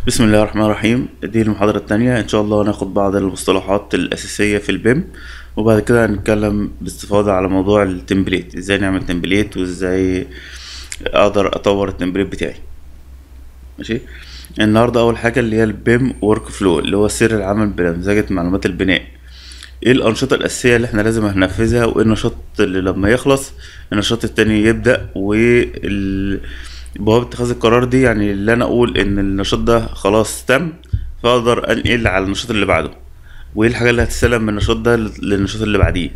بسم الله الرحمن الرحيم دي المحاضرة التانية إن شاء الله هناخد بعض المصطلحات الأساسية في البيم وبعد كده هنتكلم باستفاضة على موضوع التمبليت إزاي نعمل تمبليت وإزاي أقدر أطور التمبليت بتاعي ماشي النهاردة أول حاجة اللي هي البيم ورك فلو اللي هو سر العمل بنمذجة معلومات البناء ايه الأنشطة الأساسية اللي احنا لازم هننفذها وايه النشاط اللي لما يخلص النشاط التاني يبدأ وال بوابة اتخاذ القرار دي يعني اللي انا اقول ان النشاط ده خلاص تم فاقدر انقل على النشاط اللي بعده وايه الحاجة اللي هتستلم من النشاط ده للنشاط اللي بعديه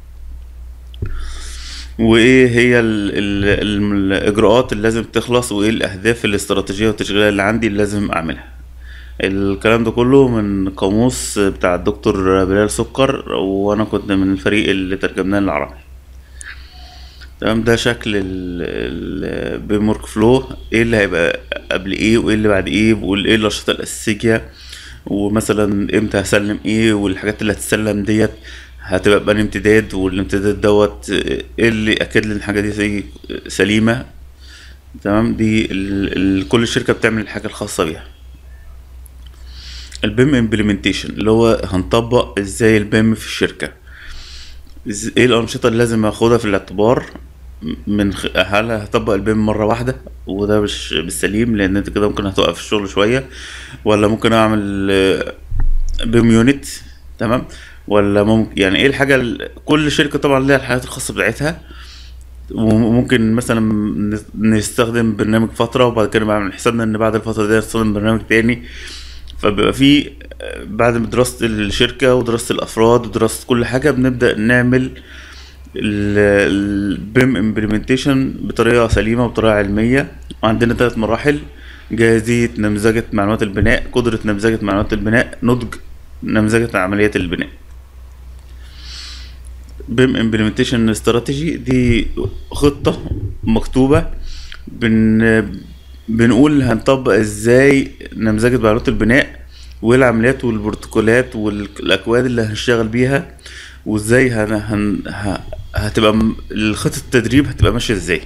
وايه هي ال ال ال الاجراءات اللي لازم تخلص وايه الاهداف الاستراتيجية والتشغيلية اللي عندي اللي لازم اعملها الكلام ده كله من قاموس بتاع الدكتور بلال سكر وانا كنت من الفريق اللي ترجمناه للعربي تمام ده شكل البيم ورك فلو ايه اللي هيبقى قبل ايه وايه اللي بعد ايه وايه الانشطه الاساسيه ومثلا امتى هسلم ايه والحاجات اللي هتسلم ديت هتبقى بأنهي امتداد والامتداد دوت ايه اللي اكد لي ان الحاجه دي سليمه تمام دي ال ال كل شركه بتعمل الحاجه الخاصه بيها البيم امبلمنتيشن اللي هو هنطبق ازاي البيم في الشركه ايه الانشطه اللي لازم اخدها في الاعتبار من خ... هل هطبق البيم مره واحده وده مش بالسليم لان انت كده ممكن هتوقف الشغل شويه ولا ممكن اعمل بيم يونت تمام ولا ممكن يعني ايه الحاجه ال... كل شركه طبعا ليها الحاجات الخاصه بتاعتها وممكن مثلا نستخدم برنامج فتره وبعد كده بعمل حسابنا ان بعد الفتره دي نستخدم برنامج تاني فبيبقى في بعد دراسة الشركة ودراسة الأفراد ودراسة كل حاجة بنبدأ نعمل البيم امبلمنتيشن بطريقة سليمة وبطريقة علمية وعندنا ثلاث مراحل جاهزية نمذجة معلومات البناء قدرة نمذجة معلومات البناء نضج نمذجة عمليات البناء بيم امبلمنتيشن استراتيجي دي خطة مكتوبة بن بنقول هنطبق ازاي نمذجة معلومات البناء وايه العمليات والبروتوكولات والاكواد اللي هنشتغل بيها وازاي هن... هن... ه... هتبقى الخطة التدريب هتبقى ماشية ازاي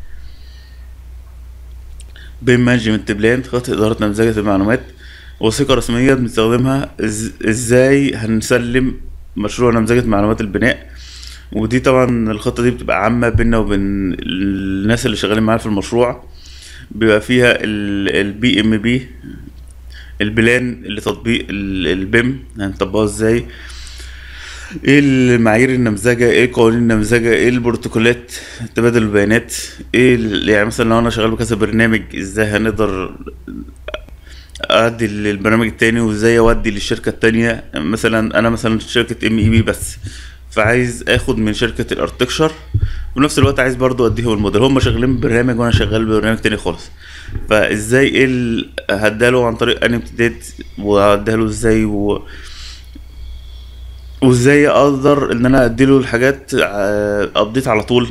بين مانجمنت بلان خطة إدارة نمذجة المعلومات وثيقة رسمية بنستخدمها إز... ازاي هنسلم مشروع نمذجة معلومات البناء ودي طبعا الخطة دي بتبقى عامة بينا وبين الناس اللي شغالين معانا في المشروع بيبقى فيها البي ام بي البلان لتطبيق البيم هنطبقه ازاي ايه المعايير النمذجة ايه قوانين النمذجة ايه البروتوكولات تبادل البيانات ايه يعني مثلا لو انا شغال بكذا برنامج ازاي هنقدر ادي للبرنامج التاني وازاي اودي للشركة التانية مثلا انا مثلا شركة ام اي بي بس فعايز اخد من شركة الارتكشر وفي الوقت عايز برضو اديهم الموديل هم شغالين ببرنامج وانا شغال ببرنامج تاني خالص فازاي ايه ال... هداله عن طريق انهي امتداد وهداله ازاي و... وازاي اقدر ان انا اديله الحاجات ابديت على طول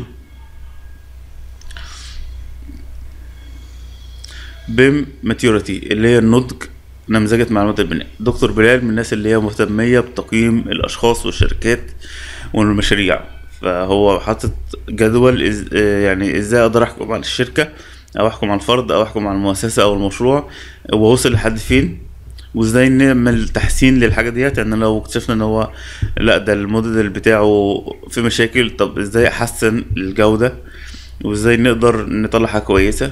بيم ماتيوريتي اللي هي النضج نمذجة معلومات البناء دكتور بلال من الناس اللي هي مهتمية بتقييم الأشخاص والشركات والمشاريع فهو حاطط جدول إز... يعني ازاي اقدر احكم على الشركة او احكم على الفرد او احكم على المؤسسة او المشروع ووصل لحد فين وازاي نعمل تحسين للحاجة ديت يعني لو اكتشفنا ان هو لا ده الموديل بتاعه في مشاكل طب ازاي احسن الجودة وازاي نقدر نطلع حاجة كويسة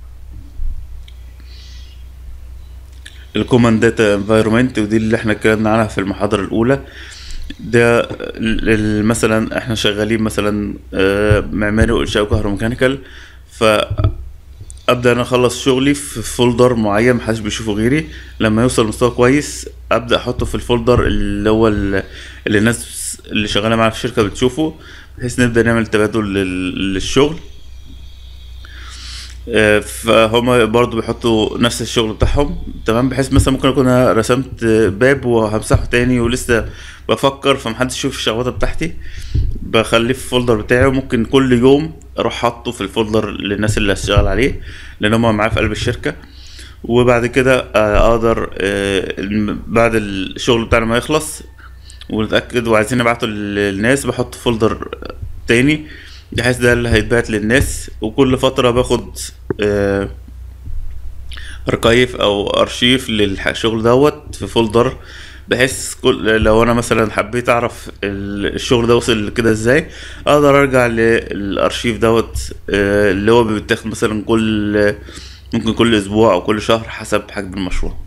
الكومن داتا انفايرمنت ودي اللي احنا اتكلمنا عنها في المحاضرة الأولى ده مثلا احنا شغالين مثلا معماري وانشاء وكهروميكانيكال فابدا انا اخلص شغلي في فولدر معين محدش بيشوفه غيري لما يوصل مستوى كويس ابدا احطه في الفولدر اللي هو اللي الناس اللي شغاله معايا في الشركه بتشوفه بحيث نبدا نعمل تبادل للشغل فهم برضو بيحطوا نفس الشغل بتاعهم تمام بحيث مثلا ممكن اكون رسمت باب وهمسحه تاني ولسه بفكر فمحدش يشوف الشغوطه بتاعتي بخليه في الفولدر بتاعي وممكن كل يوم اروح حاطه في الفولدر للناس اللي هشتغل عليه لان هم معايا في قلب الشركه وبعد كده اقدر بعد الشغل بتاعنا ما يخلص ونتاكد وعايزين نبعته للناس بحط فولدر تاني بحيث ده اللي هيتبعت للناس وكل فتره باخد اركايف او ارشيف للشغل دوت في فولدر بحيث كل لو انا مثلا حبيت اعرف ال- الشغل ده وصل كده ازاي اقدر ارجع للارشيف دوت آه، اللي هو بيتاخد مثلا كل ممكن كل اسبوع او كل شهر حسب حجم المشروع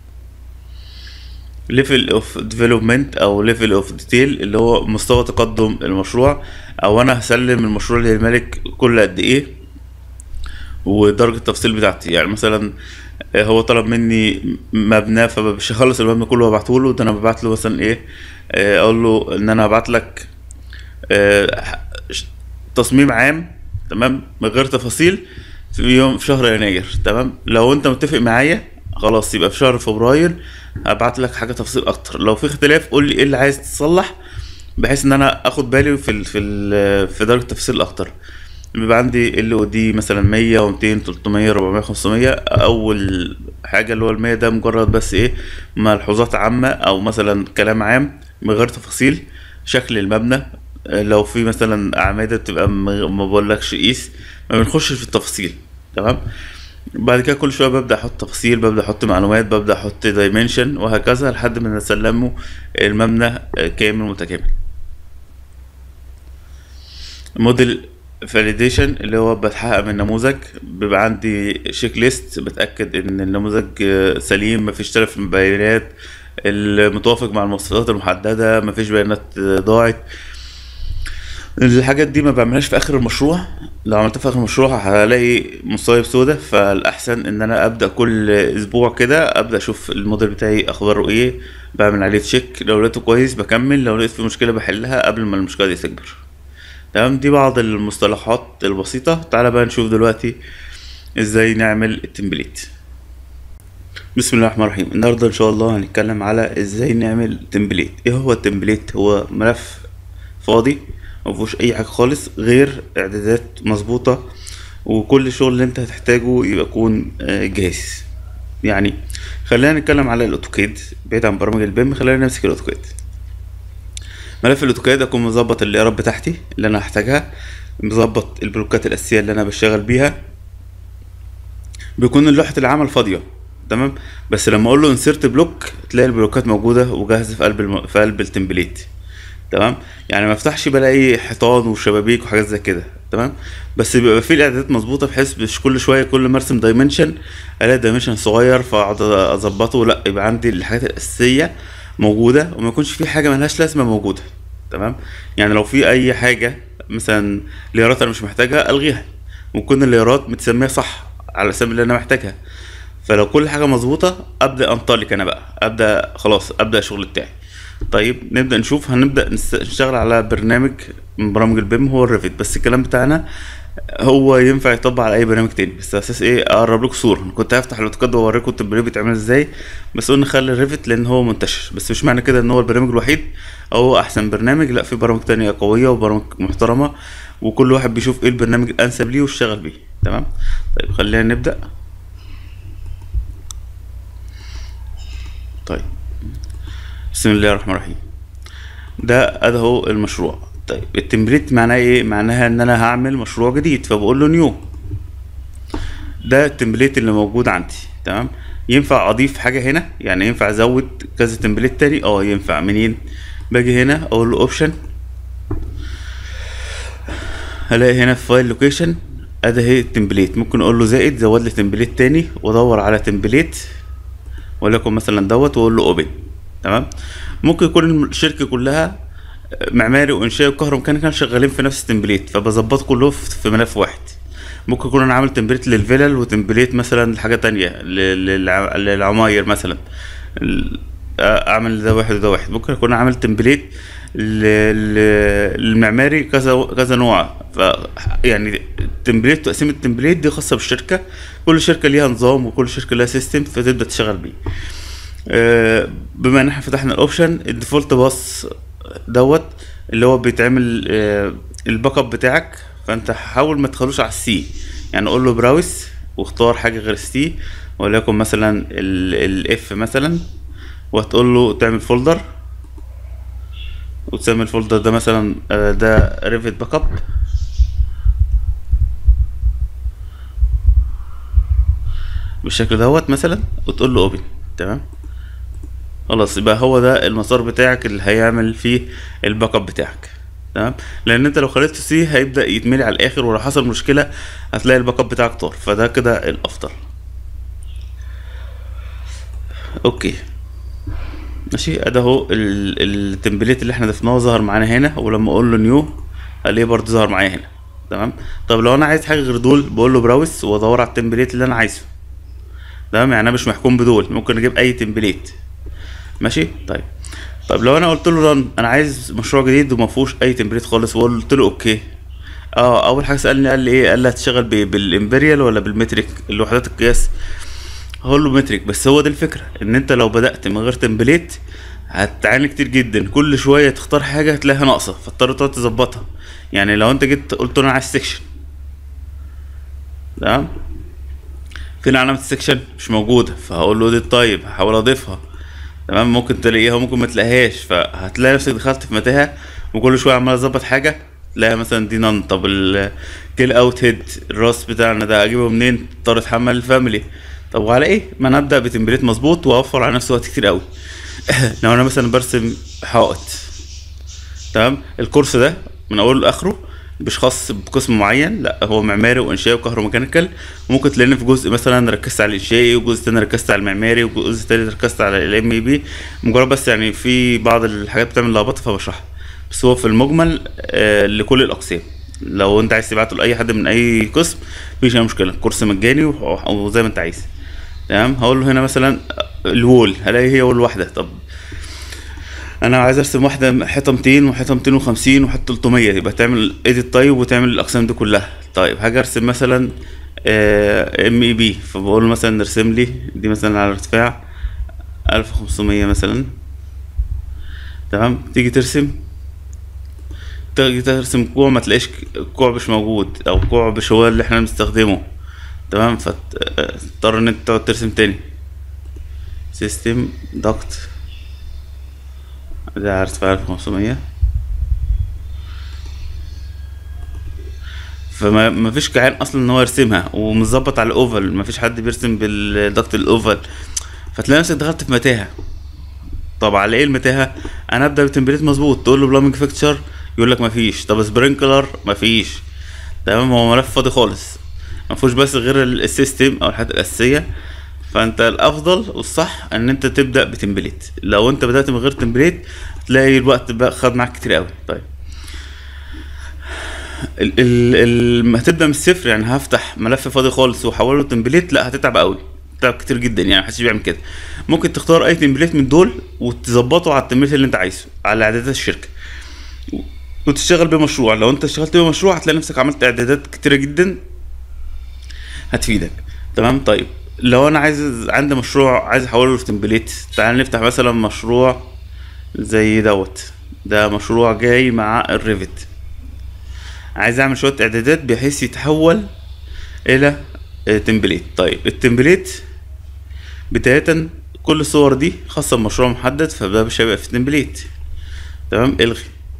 ليفل اوف ديفلوبمنت او ليفل اوف ديتيل اللي هو مستوى تقدم المشروع او انا هسلم المشروع للمالك كل قد ايه ودرجة التفصيل بتاعتي يعني مثلا آه، هو طلب مني مبنى فمش هخلص المبنى كله وابعته له ده انا ببعت له مثلا ايه آه، اقول له ان انا هبعت لك آه، ح- ش- تصميم عام تمام من غير تفاصيل في يوم في شهر يناير تمام لو انت متفق معايا خلاص يبقى في شهر فبراير هبعت لك حاجه تفاصيل اكتر لو في اختلاف قول لي ايه اللي عايز تصلح بحيث ان انا اخد بالي في ال في ال في درجه التفاصيل اكتر بيبقى عندي ال او دي مثلا 100 و200 300 400 500 اول حاجه اللي هو ال 100 ده مجرد بس ايه ملحوظات عامه او مثلا كلام عام من غير تفاصيل شكل المبنى آه، لو في مثلا اعمده بتبقى م- ما بقولكش قيس ما بنخش في التفاصيل تمام بعد كده كل شويه ببدا احط تفاصيل ببدا احط معلومات ببدا احط دايمنشن وهكذا لحد ما نسلمه المبنى آه، كامل متكامل موديل فاليديشن اللي هو بتحقق من نموذج بيبقى عندي تشيك ليست بتاكد ان النموذج آه، سليم مفيش تلف في البيانات المتوافق مع المواصفات المحدده مفيش بيانات آه، ضاعت الحاجات دي ما بعملهاش في اخر المشروع لو عملتها في اخر المشروع هلاقي مصايب سودة فالاحسن ان انا ابدا كل اسبوع كده ابدا اشوف الموديل بتاعي اخباره ايه بعمل عليه تشيك لو لقيته كويس بكمل لو لقيت فيه مشكله بحلها قبل ما المشكله دي تكبر تمام دي بعض المصطلحات البسيطه تعالى بقى نشوف دلوقتي ازاي نعمل التمبليت بسم الله الرحمن الرحيم النهارده ان شاء الله هنتكلم على ازاي نعمل تمبليت ايه هو التمبليت هو ملف فاضي مفيهوش اي حاجه خالص غير اعدادات مظبوطه وكل الشغل اللي انت هتحتاجه يبقى يكون آه، جاهز يعني خلينا نتكلم على الاوتوكاد بعيد عن برامج البيم خلينا نمسك الاوتوكاد ملف الاوتوكاد اكون مظبط الايراد بتاعتي اللي انا هحتاجها مظبط البلوكات الاساسيه اللي انا بشتغل بيها بيكون لوحة العمل فاضية تمام بس لما اقول له انسيرت بلوك تلاقي البلوكات موجودة وجاهزة في قلب الم... في قلب التمبليت تمام يعني ما افتحش بلاقي حيطان وشبابيك وحاجات زي كده تمام بس بيبقى فيه الاعدادات مظبوطه بحيث مش كل شويه كل ما ارسم دايمنشن الاقي دايمنشن صغير فاقعد اظبطه لا يبقى عندي الحاجات الاساسيه موجوده وما يكونش في حاجه ملهاش لازمه موجوده تمام يعني لو في اي حاجه مثلا ليارات انا مش محتاجها الغيها ممكن الليارات متسميه صح على الاسامي اللي انا محتاجها فلو كل حاجه مظبوطه ابدا انطلق انا بقى ابدا خلاص ابدا الشغل بتاعي طيب نبدا نشوف هنبدا نست- نشتغل على برنامج من برامج البيم هو الريفت بس الكلام بتاعنا هو ينفع يطبق على اي برنامج تاني بس اساس ايه اقرب لكم صوره انا كنت هفتح الاوتوكاد واوريكم التمبليت بيتعمل ازاي بس قلنا نخلي الريفت لان هو منتشر بس مش معنى كده ان هو البرنامج الوحيد او هو احسن برنامج لا في برامج تانية قويه وبرامج محترمه وكل واحد بيشوف ايه البرنامج الانسب ليه ويشتغل بيه تمام طيب خلينا نبدا طيب بسم الله الرحمن الرحيم ده ادي اهو المشروع طيب التمبليت معناها ايه معناها ان انا هعمل مشروع جديد فبقول له نيو ده التمبليت اللي موجود عندي تمام ينفع اضيف حاجه هنا يعني ينفع ازود كذا تمبليت تاني اه ينفع منين باجي هنا اقول له اوبشن هلاقي هنا في فايل لوكيشن ادي اهي التمبليت ممكن اقول له زائد زود لي تمبليت تاني وادور على تمبليت وليكن مثلا دوت واقول له اوبن تمام ممكن يكون الشركه كلها معماري وانشاء وكهروميكانيكال شغالين في نفس التمبليت فبظبط كله في في ملف واحد ممكن يكون انا عامل تمبليت للفلل وتمبليت مثلا لحاجه تانية ل- للع- للعماير مثلا ال- اعمل ده واحد وده واحد ممكن اكون عامل تمبليت ل- ل- للمعماري كذا كذا نوع ف يعني التمبليت تقسيم التمبليت دي خاصه بالشركه كل شركه ليها نظام وكل شركه لها سيستم فتبدا تشتغل بيه آه، بما ان احنا فتحنا الاوبشن الديفولت باص دوت اللي هو بيتعمل آه، الباك اب بتاعك فانت حاول ما تخلوش على السي يعني قول له براوس واختار حاجه غير السي وليكن مثلا الاف مثلا وهتقول له تعمل فولدر وتسمي الفولدر ده مثلا آه، ده ريفت باك اب بالشكل دوت مثلا وتقول له اوبن تمام خلاص يبقى هو ده المسار بتاعك اللي هيعمل فيه الباك اب بتاعك تمام لان انت لو خليته سي هيبدا يتملي على الاخر ولو حصل مشكله هتلاقي الباك اب بتاعك طار فده كده الافضل اوكي ماشي ادي اهو ال- التمبليت اللي احنا ضفناه ظهر معانا هنا ولما اقول له نيو الاقيه برضه ظهر معايا هنا تمام طب لو انا عايز حاجه غير دول بقول له براوس وادور على التمبليت اللي انا عايزه تمام يعني انا مش محكوم بدول ممكن اجيب اي تمبليت ماشي طيب طب لو انا قلت له رن انا عايز مشروع جديد وما فيهوش اي تمبليت خالص وقلت له اوكي اه اول حاجه سالني قال لي ايه قال لي هتشتغل ب- بالامبريال ولا بالمتريك الوحدات القياس هقول له متريك بس هو دي الفكره ان انت لو بدات من غير تمبليت هتعاني كتير جدا كل شويه تختار حاجه هتلاقيها ناقصه فاضطر تقعد تظبطها يعني لو انت جيت قلت له انا عايز سيكشن تمام فين علامه السكشن مش موجوده فهقول له دي طيب هحاول اضيفها تمام ممكن تلاقيها وممكن ما تلاقيهاش فهتلاقي نفسك دخلت في متاهه وكل شويه عمال اظبط حاجه تلاقي مثلا دي نان طب الكيل اوت هيد الراس بتاعنا ده اجيبه منين اضطر اتحمل الفاميلي طب وعلى ايه ما انا ابدا بتمبليت مظبوط واوفر على نفسي وقت كتير قوي لو انا مثلا برسم حائط تمام الكورس ده من اوله لاخره مش خاص بقسم معين لا هو معماري وانشائي وكهروميكانيكال ممكن تلاقيني في جزء مثلا ركزت على الانشائي وجزء تاني ركزت على المعماري وجزء تاني ركزت على الام اي بي مجرد بس يعني في بعض الحاجات بتعمل لخبطه فبشرحها بس هو في المجمل آه لكل الاقسام لو انت عايز تبعته لاي حد من اي قسم مفيش اي مشكله كورس مجاني وح- وزي ما انت عايز تمام هقول له هنا مثلا الوول هلاقي هي وول واحده طب انا عايز ارسم واحده حيطه 200 وحيطه 250 وحيطه 300 يبقى تعمل ايديت طيب وتعمل الاقسام دي كلها طيب هاجي ارسم مثلا ام اي بي فبقول له مثلا ارسم لي دي مثلا على ارتفاع 1500 مثلا تمام تيجي ترسم تيجي ترسم كوع ما تلاقيش كوع مش موجود او كوع مش هو اللي احنا بنستخدمه تمام فتضطر ان انت تقعد ترسم تاني سيستم ضغط ده على ارتفاع 1500 فما ما فيش كيان اصلا ان هو يرسمها ومظبط على الاوفل ما فيش حد بيرسم بالضغط الاوفل فتلاقي نفسك دخلت في متاهه طب على ايه المتاهه انا ابدا بتمبليت مظبوط تقول له بلامنج فيكتشر يقول لك مفيش طب سبرينكلر مفيش تمام هو ملف فاضي خالص ما فيهوش بس غير ال- السيستم او الحاجات الاساسيه فانت الافضل والصح ان انت تبدا بتمبليت لو انت بدات من غير تمبليت هتلاقي الوقت بقى خد معاك كتير قوي طيب ال ال ال ما هتبدا من الصفر يعني هفتح ملف فاضي خالص واحوله تمبليت لا هتتعب قوي هتتعب كتير جدا يعني محدش بيعمل كده ممكن تختار اي تمبليت من دول وتظبطه على التمبليت اللي انت عايزه على اعدادات الشركه وتشتغل بيه مشروع لو انت اشتغلت بيه مشروع هتلاقي نفسك عملت اعدادات كتيره جدا هتفيدك تمام طيب لو انا عايز عندي مشروع عايز احوله لتمبليت تعال نفتح مثلا مشروع زي دوت ده مشروع جاي مع الريفت عايز اعمل شويه اعدادات بحيث يتحول الى آه، تمبليت طيب التمبليت بداية كل الصور دي خاصة بمشروع محدد فده مش هيبقى في تمبليت تمام الغي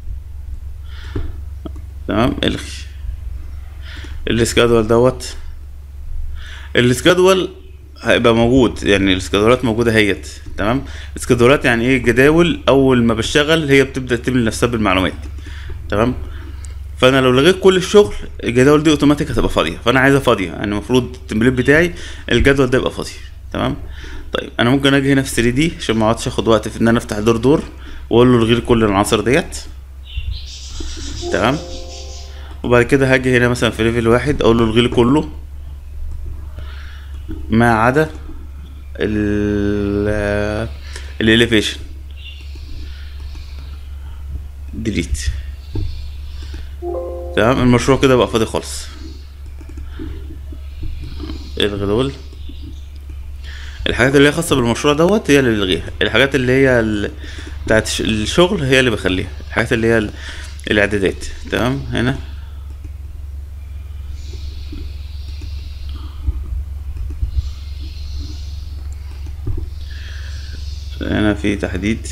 تمام الغي السكادول دوت السكادول هيبقى موجود يعني السكادولات موجودة هيت تمام السكادولات يعني ايه جداول اول ما بشتغل هي بتبدأ تملي نفسها بالمعلومات تمام فانا لو لغيت كل الشغل الجداول دي اوتوماتيك هتبقى فاضيه فانا عايزها فاضيه يعني المفروض التمبليت بتاعي الجدول ده يبقى فاضي تمام طيب انا ممكن اجي هنا في 3 دي عشان ما اقعدش اخد وقت في ان انا افتح دور دور واقول له الغي لي كل العناصر ديت تمام وبعد كده هاجي هنا مثلا في ليفل واحد اقول له الغي لي كله ما عدا ال الاليفيشن ديليت تمام المشروع كده بقى فاضي خالص الغي دول الحاجات اللي هي خاصة بالمشروع دوت هي اللي بلغيها الحاجات اللي هي ال... بتاعت الش- الشغل هي اللي بخليها الحاجات اللي هي ال... الاعدادات تمام هنا هنا في تحديد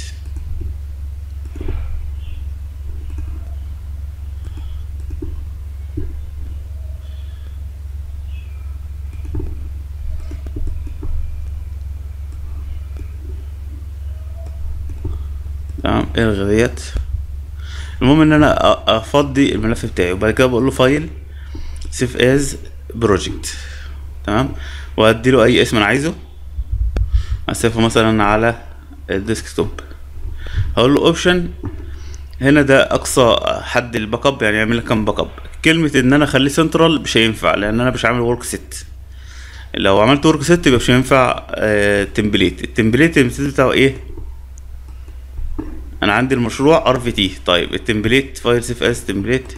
تمام الغي ديت المهم ان انا أ- افضي الملف بتاعي وبعد كده بقول له فايل سيف از بروجكت تمام وادي له اي اسم انا عايزه اسيفه مثلا على الديسكتوب هقول له اوبشن هنا ده اقصى حد الباك اب يعني يعمل لك كام باك اب كلمه ان انا اخليه سنترال مش هينفع لان انا مش عامل ورك سيت لو عملت ورك سيت يبقى مش هينفع آه تمبليت التمبليت المثال بتاعه ايه انا عندي المشروع ار في تي طيب التمبليت فايل سيف اس تمبليت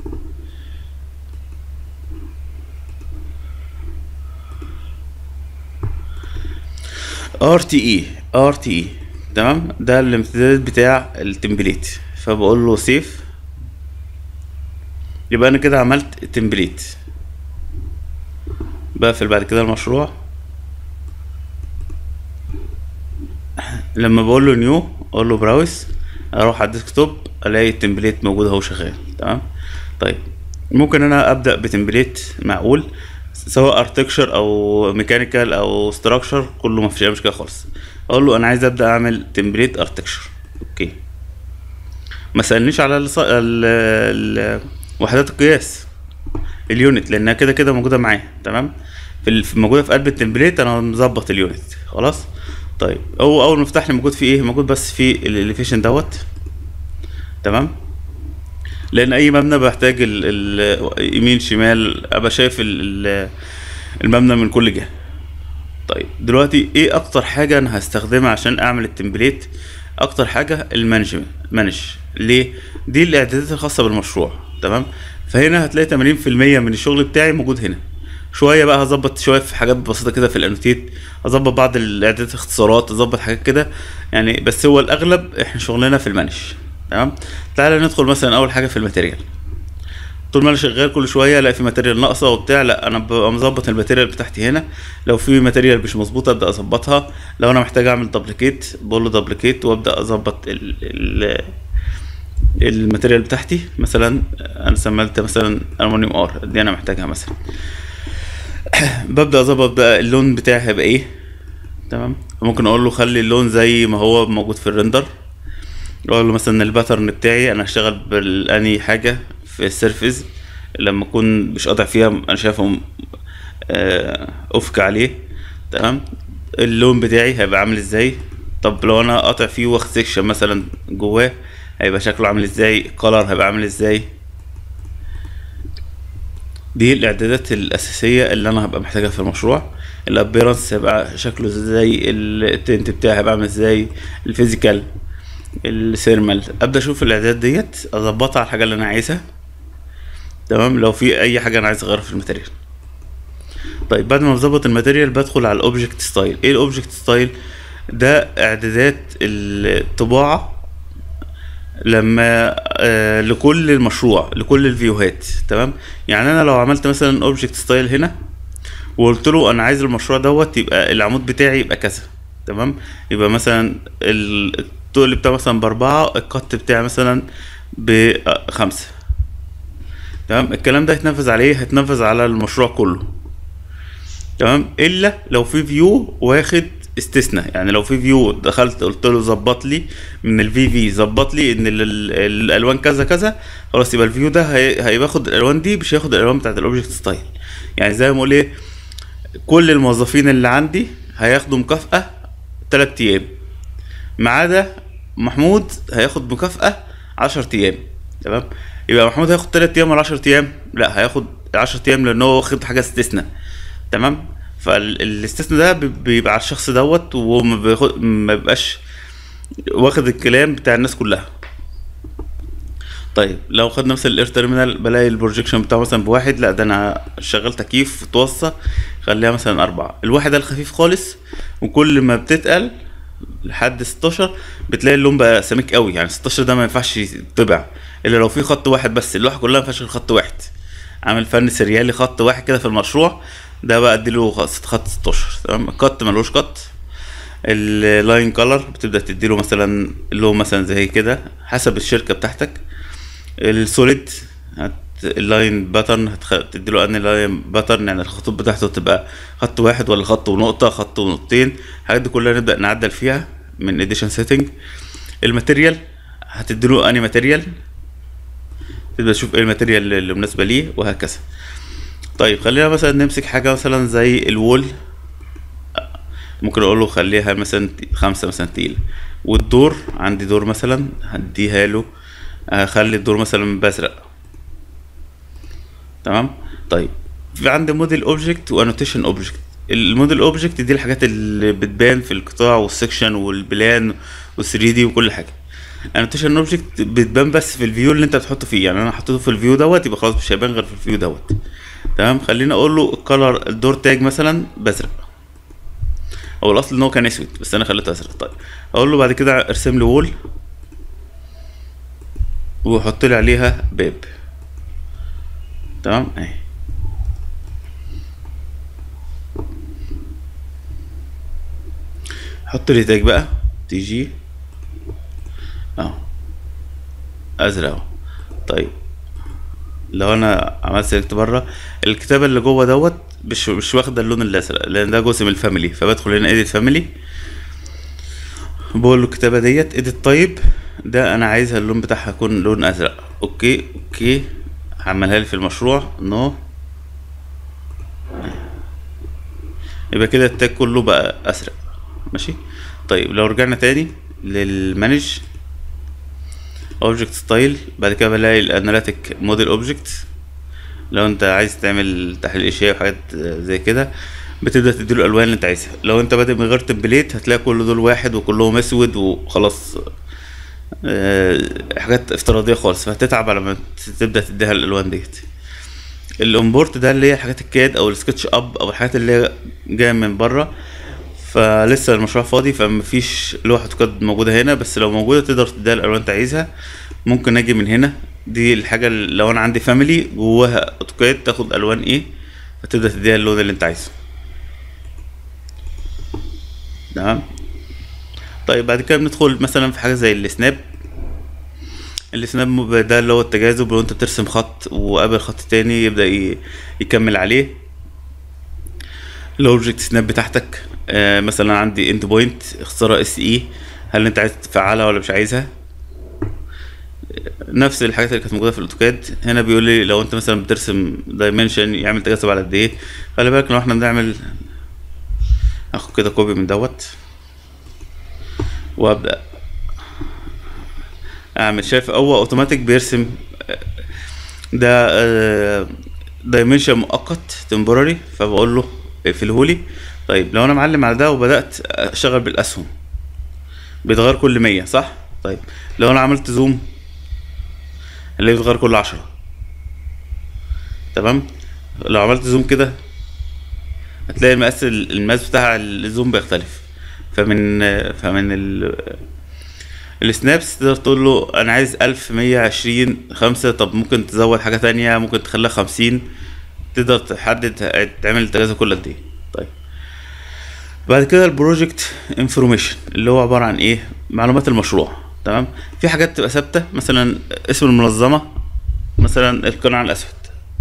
ار تي اي ار تي اي تمام ده الامتداد بتاع التمبليت فبقول له سيف يبقى انا كده عملت تمبليت بقفل بعد كده المشروع لما بقول له نيو اقول له براوس اروح على الديسكتوب الاقي التمبليت موجود اهو شغال تمام طيب ممكن انا ابدا بتمبليت معقول سواء ارتكشر او ميكانيكال او ستراكشر كله ما فيش اي مشكله خالص اقول له انا عايز ابدا اعمل تمبليت ارتكشر اوكي ما سالنيش على الص... ال... ال... وحدات القياس اليونت لانها كده كده موجوده معايا تمام في ال- في- موجوده في قلب التمبليت انا مظبط اليونت خلاص طيب هو اول مفتاح لي موجود فيه ايه موجود بس في الاليفيشن دوت تمام لان اي مبنى بحتاج ال ال يمين شمال ابقى شايف ال ال المبنى من كل جهه طيب دلوقتي ايه اكتر حاجه انا هستخدمها عشان اعمل التمبليت اكتر حاجه المانجمنت مانج ليه دي الاعدادات الخاصه بالمشروع تمام فهنا هتلاقي 80% من الشغل بتاعي موجود هنا شويه بقى هظبط شويه في حاجات بسيطه كده في الانوتيت اظبط بعض الاعدادات اختصارات اظبط حاجات كده يعني بس هو الاغلب احنا شغلنا في المانج تمام تعالى ندخل مثلا اول حاجه في الماتيريال طول ما انا شغال كل شويه الاقي في ماتيريال ناقصه وبتاع لا انا ببقى مظبط الماتيريال بتاعتي هنا لو في ماتيريال مش مظبوطه ابدا اظبطها لو انا محتاج اعمل دبليكيت بقول له دبليكيت وابدا اظبط ال ال الماتيريال بتاعتي مثلا انا سملت مثلا المونيوم ار دي انا محتاجها مثلا ببدا اظبط بقى اللون بتاعي هيبقى ايه تمام ممكن اقول له خلي اللون زي ما هو موجود في الريندر اقول له مثلا الباترن بتاعي انا هشتغل بالاني حاجه في السيرفيس لما اكون مش قاطع فيها انا شايفه آه، افك عليه تمام اللون بتاعي هيبقى عامل ازاي طب لو انا قاطع فيه واخد سيكشن مثلا جواه هيبقى شكله عامل ازاي الكولر هيبقى عامل ازاي دي الاعدادات الاساسيه اللي انا هبقى محتاجها في المشروع الابيرنس هيبقى شكله ازاي التنت بتاعي هيبقى عامل ازاي الفيزيكال السيرمال ابدا اشوف الاعدادات ديت اظبطها على الحاجه اللي انا عايزها تمام لو في اي حاجه انا عايز اغيرها في الماتيريال طيب بعد ما بظبط الماتيريال بدخل على الاوبجكت ستايل ايه الاوبجكت ستايل ده اعدادات الطباعه لما آه لكل المشروع لكل الفيوهات تمام يعني انا لو عملت مثلا اوبجكت ستايل هنا وقلت له انا عايز المشروع دوت يبقى العمود بتاعي يبقى كذا تمام يبقى مثلا ال- التقل بتاعه مثلا باربعة القط بتاعي مثلا بخمسة تمام الكلام ده هيتنفذ عليه هيتنفذ على المشروع كله تمام الا لو في فيو واخد استثناء يعني لو في فيو دخلت قلت له ظبط لي من الفي في ظبط لي ان ال- ال- الالوان كذا كذا خلاص يبقى الفيو ده هي- هيبقى ياخد الالوان دي مش هياخد الالوان بتاعت الاوبجكت ستايل يعني زي ما اقول ايه كل الموظفين اللي عندي هياخدوا مكافأة تلات ايام ما عدا محمود هياخد مكافأة عشر ايام تمام يبقى محمود هياخد تلات ايام ولا عشر ايام لا هياخد عشر ايام لان هو واخد حاجة استثناء تمام فالاستثناء ده بي- بيبقى على الشخص دوت وما بياخد ما بيبقاش واخد الكلام بتاع الناس كلها طيب لو خدنا مثلا الاير تيرمينال بلاقي البروجيكشن بتاعه مثلا بواحد لا ده انا شغال تكييف توصى خليها مثلا أربعة الواحد ده الخفيف خالص وكل ما بتتقل لحد 16 بتلاقي اللون بقى سميك قوي يعني 16 ده ما ينفعش يطبع الا لو في خط واحد بس اللوحه كلها ما ينفعش غير خط واحد عامل فن سريالي خط واحد كده في المشروع ده بقى اديله خط خط 16 تمام الكت ملوش كت اللاين كولر بتبدا تديله مثلا لون مثلا زي كده حسب الشركه بتاعتك السوليد هت اللاين باترن هتديله ان لاين باترن يعني الخطوط بتاعته تبقى خط واحد ولا خط ونقطه خط ونقطتين الحاجات دي كلها نبدا نعدل فيها من اديشن سيتنج الماتيريال هتديله اني ماتيريال تبدا تشوف ايه الماتيريال اللي مناسبه ليه وهكذا طيب خلينا مثلا نمسك حاجه مثلا زي الوول ممكن اقول له خليها مثلا خمسة مثلا تقيلة والدور عندي دور مثلا هديها له هخلي الدور مثلا بازرق تمام طيب في عندي موديل اوبجكت وانوتيشن اوبجكت الموديل اوبجكت دي الحاجات اللي بتبان في القطاع والسكشن والبلان وال3 دي وكل حاجه انوتيشن اوبجكت بتبان بس في الفيو اللي انت بتحطه فيه يعني انا حطيته في الفيو دوت يبقى خلاص مش هيبان غير في الفيو دوت تمام خليني اقول له الكلر الدور تاج مثلا بازرق هو الاصل ان هو كان اسود بس انا خليته ازرق طيب اقول له بعد كده ارسم لي وول وحط لي عليها باب تمام اهي حط لي تاج بقى تي جي اهو ازرق اهو طيب لو انا عملت سيلكت بره الكتابه اللي جوه دوت مش مش واخده اللون الازرق لان ده جزء من الفاميلي فبدخل هنا ايديت فاميلي بقول له الكتابه ديت ايديت طيب ده انا عايزها اللون بتاعها يكون لون ازرق اوكي اوكي هعملها لي في المشروع نو يبقى كده التاج كله بقى ازرق ماشي طيب لو رجعنا تاني للمانج اوبجكت ستايل بعد كده بلاقي الاناليتيك موديل اوبجكت لو انت عايز تعمل تحليل اشياء وحاجات زي كده بتبدا تديله الالوان اللي انت عايزها لو انت بادئ من غير تمبليت هتلاقي كل دول واحد وكلهم اسود وخلاص آه، حاجات افتراضيه خالص فهتتعب على ما تبدا تديها الالوان ديت الامبورت ده اللي هي حاجات الكاد او السكتش اب او الحاجات اللي هي جايه من بره فلسه المشروع فاضي فمفيش لوحة كاد موجودة هنا بس لو موجودة تقدر تديها الألوان انت عايزها ممكن اجي من هنا دي الحاجة اللي لو انا عندي فاميلي جواها اوتوكاد تاخد الوان ايه فتبدأ تديها اللون اللي انت عايزه تمام طيب بعد كده بندخل مثلا في حاجة زي السناب السناب ده اللي هو التجاذب لو انت بترسم خط وقابل خط تاني يبدأ ي- يكمل عليه الاوبجكت سناب بتاعتك آه مثلا عندي اند بوينت اختصارها اس اي هل انت عايز تفعلها ولا مش عايزها نفس الحاجات اللي كانت موجوده في الاوتوكاد هنا بيقول لي لو انت مثلا بترسم دايمنشن يعمل تجاذب على قد ايه خلي بالك لو احنا بنعمل اخد كده كوبي من دوت وابدا اعمل شايف هو اوتوماتيك بيرسم آه، ده دايمنشن مؤقت تمبوراري فبقول له اقفلهولي طيب لو انا معلم على ده وبدات اشتغل بالاسهم بيتغير كل مية صح طيب لو انا عملت زوم اللي بيتغير كل عشرة تمام لو عملت زوم كده هتلاقي المقاس المقاس بتاع الزوم بيختلف فمن فمن ال السنابس تقدر تقول له انا عايز الف مية عشرين خمسة طب ممكن تزود حاجة تانية ممكن تخليها خمسين تقدر تحدد تعمل التجاذب كل قد ايه طيب بعد كده البروجكت انفورميشن اللي هو عبارة عن ايه معلومات المشروع تمام في حاجات تبقى ثابتة مثلا اسم المنظمة مثلا القناع الاسود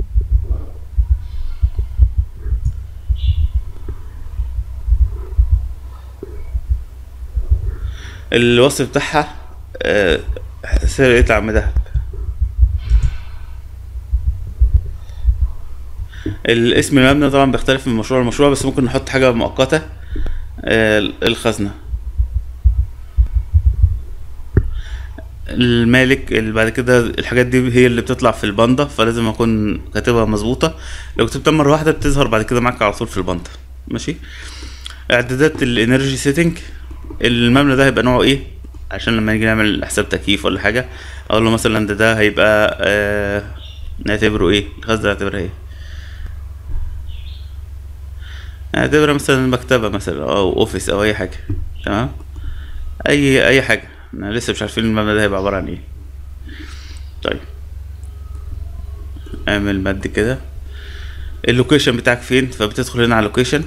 الوصف بتاعها آه، سرقة عم دهب الاسم المبنى طبعا بيختلف من مشروع لمشروع بس ممكن نحط حاجة مؤقتة آه، الخزنة المالك اللي بعد كده الحاجات دي هي اللي بتطلع في الباندا فلازم اكون كاتبها مظبوطة لو كتبتها مرة واحدة بتظهر بعد كده معاك على طول في الباندا ماشي اعدادات الانرجي سيتنج المبنى ده هيبقى نوعه ايه عشان لما نيجي نعمل حساب تكييف ولا حاجة اقول له مثلا ده ده هيبقى آه نعتبره ايه الخزنة نعتبرها ايه نعتبرها مثلا مكتبة مثلا او اوفيس او اي حاجة تمام اي اي حاجة احنا لسه مش عارفين المبنى ده هيبقى عبارة عن ايه طيب اعمل مد كده اللوكيشن بتاعك فين فبتدخل هنا على اللوكيشن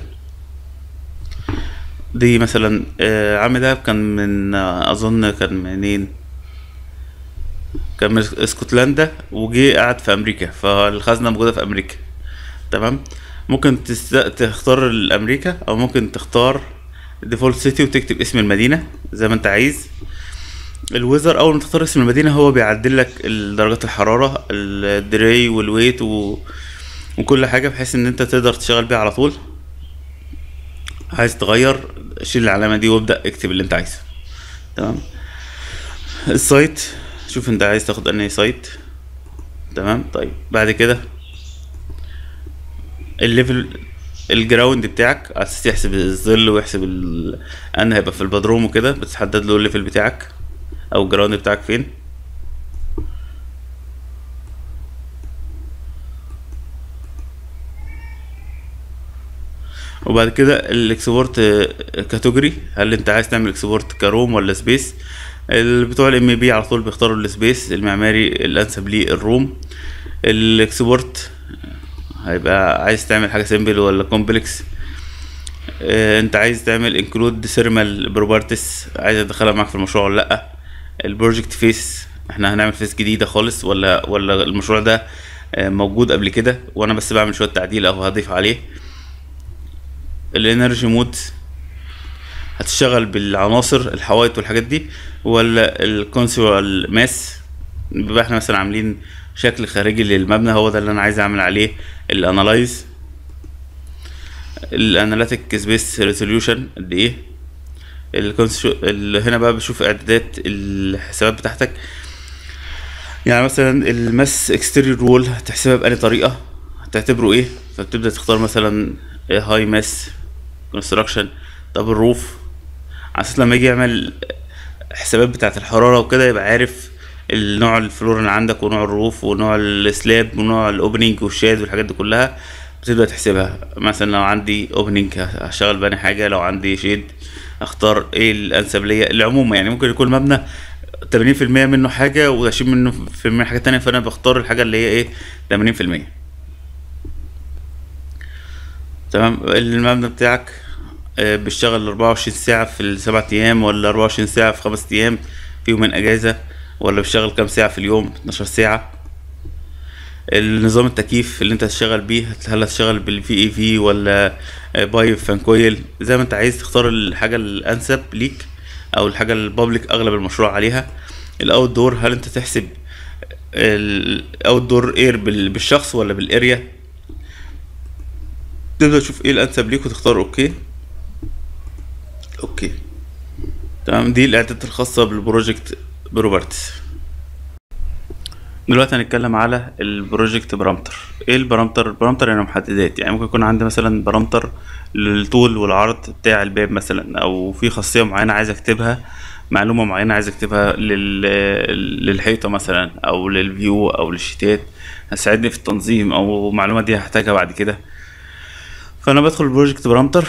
دي مثلا آه، عم دهب كان من آه، اظن كان منين كان من اسكتلندا وجي قعد في امريكا فالخزنه موجوده في امريكا تمام ممكن تست... تختار الامريكا او ممكن تختار ديفولت سيتي وتكتب اسم المدينه زي ما انت عايز الويزر اول ما تختار اسم المدينه هو بيعدل لك درجات الحراره الدراي والويت و... وكل حاجه بحيث ان انت تقدر تشتغل بيها على طول عايز تغير شيل العلامه دي وابدا اكتب اللي انت عايزه تمام السايت شوف انت عايز تاخد انهي سايت تمام طيب بعد كده الليفل الجراوند بتاعك على اساس يحسب الظل ويحسب ال... ان هيبقى في البدروم وكده بتحدد له الليفل بتاعك او الجراوند بتاعك فين وبعد كده الاكسبورت كاتيجوري هل انت عايز تعمل اكسبورت كروم ولا سبيس ال- بتوع الام بي على طول بيختاروا السبيس المعماري الانسب ليه الروم الاكسبورت هيبقى عايز تعمل حاجه سيمبل ولا كومبلكس انت عايز تعمل انكلود ثيرمال بروبرتيز عايز تدخلها معاك في المشروع ولا لا البروجكت فيس احنا هنعمل فيس جديده خالص ولا ولا المشروع ده آه، موجود قبل كده وانا بس بعمل شويه تعديل او هضيف عليه الانرجي مود هتشتغل بالعناصر الحوائط والحاجات دي ولا الكونسيوال ماس بيبقى احنا مثلا عاملين شكل خارجي للمبنى هو ده اللي انا عايز اعمل عليه الانالايز الاناليتيك سبيس ريزوليوشن قد ايه الكونسيو ال- هنا بقى بشوف اعدادات الحسابات بتاعتك يعني مثلا الماس اكستيريور وول هتحسبها بأي طريقة هتعتبره ايه فبتبدأ تختار مثلا هاي ماس كونستراكشن طب الروف على اساس لما يجي يعمل حسابات بتاعة الحرارة وكده يبقى عارف النوع الفلور اللي عندك ونوع الروف ونوع السلاب ونوع الاوبننج والشاد والحاجات دي كلها بتبدأ تحسبها مثلا لو عندي اوبننج هشتغل بني حاجة لو عندي شيد اختار ايه الانسب ليا العموم يعني ممكن يكون مبنى 80% منه حاجة و20 منه في المية حاجة تانية فأنا بختار الحاجة اللي هي ايه 80% تمام المبنى بتاعك آه، بيشتغل 24 ساعة في السبع أيام ولا 24 ساعة في خمس أيام في يومين أجازة ولا بيشتغل كام ساعة في اليوم 12 ساعة النظام التكييف اللي انت هتشتغل بيه هل هتشتغل بالفي اي في ولا باي فان كويل زي ما انت عايز تختار الحاجة الأنسب ليك أو الحاجة البابليك أغلب المشروع عليها الأوت دور هل انت تحسب الاوت دور اير بالشخص ولا بالاريا تبدأ تشوف ايه الأنسب ليك وتختار اوكي اوكي تمام دي الاعدادات الخاصة بالبروجكت بروبرتس دلوقتي هنتكلم على البروجكت بارامتر ايه البارامتر البارامتر يعني محددات يعني ممكن يكون عندي مثلا بارامتر للطول والعرض بتاع الباب مثلا او في خاصية معينة عايز اكتبها معلومة معينة عايز اكتبها لل... للحيطة مثلا او للفيو او للشيتات هتساعدني في التنظيم او المعلومة دي هحتاجها بعد كده فانا بدخل البروجكت بارامتر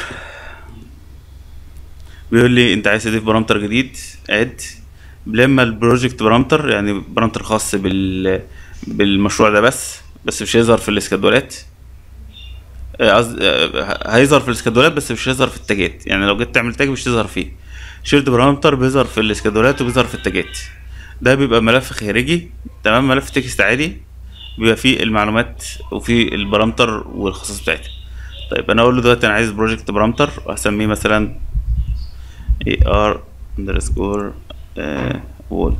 بيقول لي انت عايز تضيف بارامتر جديد اد لما البروجكت بارامتر يعني بارامتر خاص بال بالمشروع ده بس بس مش هيظهر في الاسكادولات آه، قصد- آه، هيظهر في الاسكادولات بس مش هيظهر في التاجات يعني لو جيت تعمل تاج مش هتظهر فيه شيرد بارامتر بيظهر في الاسكادولات وبيظهر في التاجات ده بيبقى ملف خارجي تمام ملف تكست عادي بيبقى فيه المعلومات وفيه البارامتر والخصائص بتاعتها طيب انا اقول له دلوقتي انا عايز بروجكت بارامتر وهسميه مثلا اي ار اندرسكور وول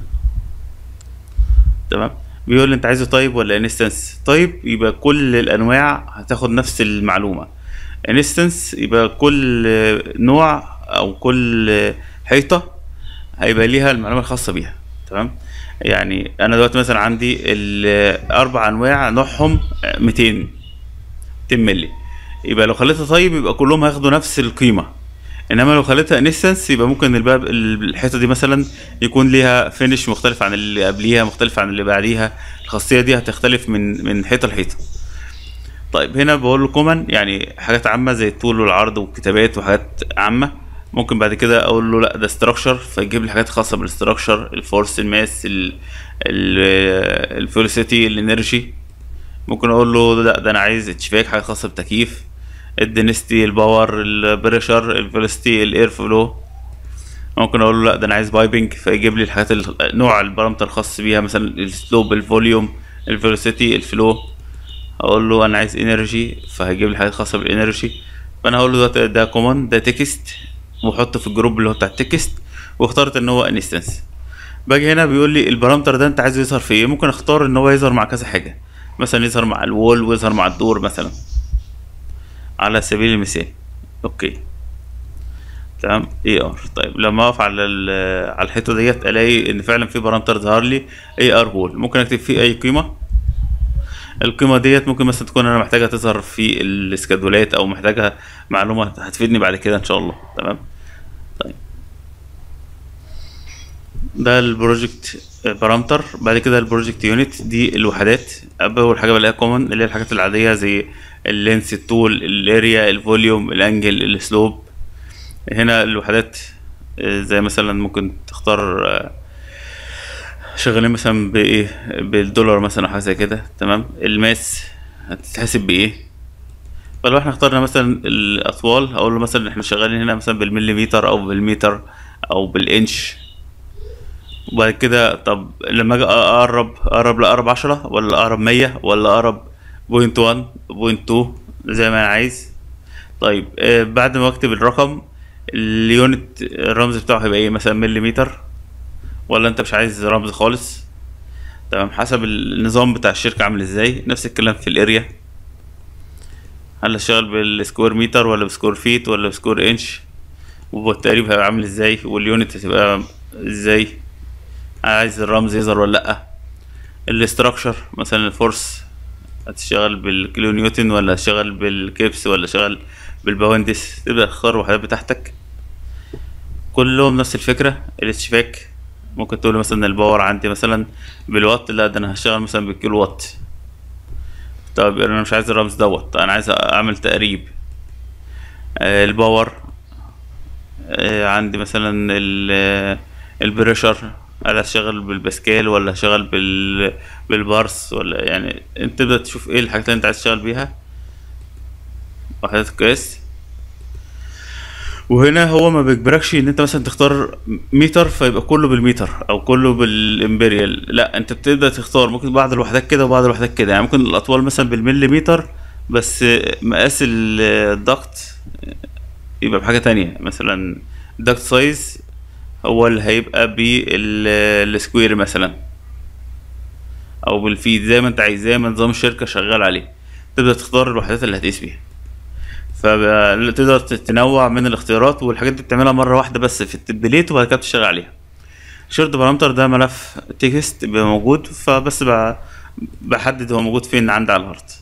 تمام بيقول لي انت عايزه طيب ولا انستنس طيب يبقى كل الانواع هتاخد نفس المعلومه انستنس يبقى كل نوع او كل حيطه هيبقى ليها المعلومه الخاصه بيها تمام يعني انا دلوقتي مثلا عندي الاربع انواع نوعهم 200 200 مللي يبقى لو خليتها طيب يبقى كلهم هياخدوا نفس القيمه انما لو خليتها انستنس يبقى ممكن الباب الحيطه دي مثلا يكون ليها فينش مختلف عن اللي قبليها مختلف عن اللي بعديها الخاصيه دي هتختلف من من حيطه لحيطه طيب هنا بقول له كومن يعني حاجات عامه زي الطول والعرض والكتابات وحاجات عامه ممكن بعد كده اقول له لا ده استراكشر فيجيب لي حاجات خاصه بالاستراكشر الفورس الماس الفيلوسيتي الانرجي ممكن اقول له لا ده انا عايز اتشفاك حاجه خاصه بالتكييف الدنستي الباور البريشر الفيلوسيتي الاير فلو ممكن اقول له لا ده انا عايز بايبنج فيجيب لي الحاجات ال- نوع البارامتر الخاص بيها مثلا السلوب الفوليوم الفيلوسيتي الفلو اقول له انا عايز انرجي فهيجيب لي حاجات خاصه بالانرجي فانا هقول له ده ده كوماند ده تكست واحطه في الجروب اللي هو بتاع التكست واخترت ان هو انستنس باجي هنا بيقول لي البارامتر ده انت عايزه يظهر في ايه ممكن اختار ان هو يظهر مع كذا حاجه مثلا يظهر مع الوول ويظهر مع الدور مثلا على سبيل المثال اوكي تمام اي ار طيب لما اقف على ال- على الحيطه ديت الاقي ان فعلا في بارامتر ظهر لي اي ار وول ممكن اكتب فيه اي قيمه القيمه ديت ممكن مثلا تكون انا محتاجها تظهر في الاسكادولات او محتاجها معلومه هتفيدني بعد كده ان شاء الله تمام طيب ده البروجكت بارامتر بعد كده البروجكت يونت دي الوحدات اول حاجه بلاقيها كومن اللي هي الحاجات العاديه زي اللينس الطول الاريا الفوليوم الانجل السلوب هنا الوحدات آه، زي مثلا ممكن تختار آه، شغالين مثلا بايه بالدولار مثلا او حاجه زي كده تمام الماس هتتحسب بايه فلو احنا اخترنا مثلا الاطوال اقول له مثلا احنا شغالين هنا مثلا بالمليمتر او بالمتر او بالانش وبعد كده طب لما اجي اقرب اقرب لاقرب عشرة ولا اقرب مية ولا اقرب بوينت وان بوينت تو زي ما انا عايز طيب آه بعد ما اكتب الرقم اليونت الرمز بتاعه هيبقى ايه مثلا مليمتر ولا انت مش عايز رمز خالص تمام حسب النظام بتاع الشركة عامل ازاي نفس الكلام في الاريا هل اشتغل بالسكوير متر ولا بسكوير فيت ولا بسكوير انش والتقريب هيبقى عامل ازاي واليونت هتبقى ازاي عايز الرمز يظهر ولا لا الاستراكشر مثلا الفورس هتشتغل بالكيلو نيوتن ولا هتشتغل بالكيبس ولا هتشتغل بالباوندس تبدأ تختار الوحدات بتاعتك كلهم نفس الفكرة الاتشفاك ممكن تقول مثلا الباور عندي مثلا بالوات لا ده انا هشتغل مثلا بالكيلو وات طب انا مش عايز الرمز دوت انا عايز اعمل تقريب آه، الباور آه، عندي مثلا ال- البريشر هل هشتغل بالباسكال ولا هشتغل بال بالبارس ولا يعني انت تبدأ تشوف ايه الحاجات اللي انت عايز تشتغل بيها وحدات القياس وهنا هو ما بيجبركش ان انت مثلا تختار متر فيبقى كله بالمتر او كله بالامبريال لا انت بتبدا تختار ممكن بعض الوحدات كده وبعض الوحدات كده يعني ممكن الاطوال مثلا بالمليمتر بس مقاس ال- الضغط يبقى بحاجه تانية مثلا الضغط سايز هو اللي هيبقى بالسكوير مثلا او بالفيت زي ما انت عايز زي ما نظام الشركه شغال عليه تبدا تختار الوحدات اللي هتقيس بيها فتقدر تنوع من الاختيارات والحاجات دي بتعملها مره واحده بس في التبليت وبعد كده بتشتغل عليها شورت بارامتر ده ملف تكست بيبقى موجود فبس ب- بحدد هو موجود فين عندي على الهارد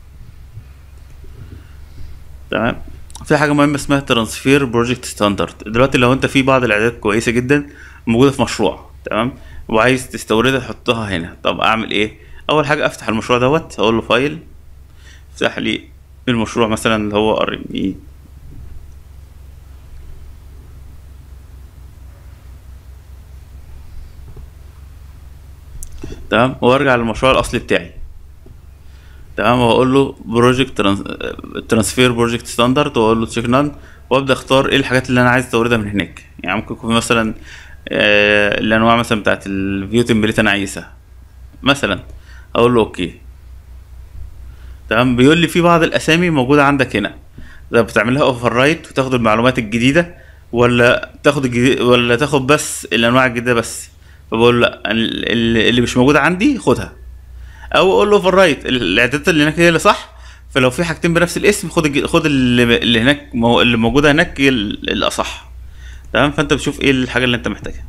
تمام في حاجه مهمه اسمها ترانسفير بروجكت ستاندرد دلوقتي لو انت في بعض الاعدادات كويسه جدا موجوده في مشروع تمام وعايز تستوردها تحطها هنا طب اعمل ايه اول حاجه افتح المشروع دوت اقول له فايل افتح لي المشروع مثلا اللي هو ار ام اي تمام وارجع للمشروع الاصلي بتاعي تمام واقول له بروجكت ترانسفير بروجكت ستاندرد واقول له تشيك نان وابدا اختار ايه الحاجات اللي انا عايز استوردها من هناك يعني ممكن يكون مثلا آه، الانواع مثلا بتاعت الفيو تمبليت انا عايزها مثلا اقول له اوكي تمام بيقول لي في بعض الاسامي موجوده عندك هنا ده بتعملها اوفر رايت وتاخد المعلومات الجديده ولا تاخد الجديد ولا تاخد بس الانواع الجديده بس فبقول له لا ال- ال- اللي مش موجوده عندي خدها او اقول له اوفر رايت الاعدادات اللي هناك هي اللي صح فلو في حاجتين بنفس الاسم خد الج- خد اللي اللي هناك مو- اللي موجوده هناك هي ال- الاصح تمام فانت بتشوف ايه الحاجه اللي انت محتاجها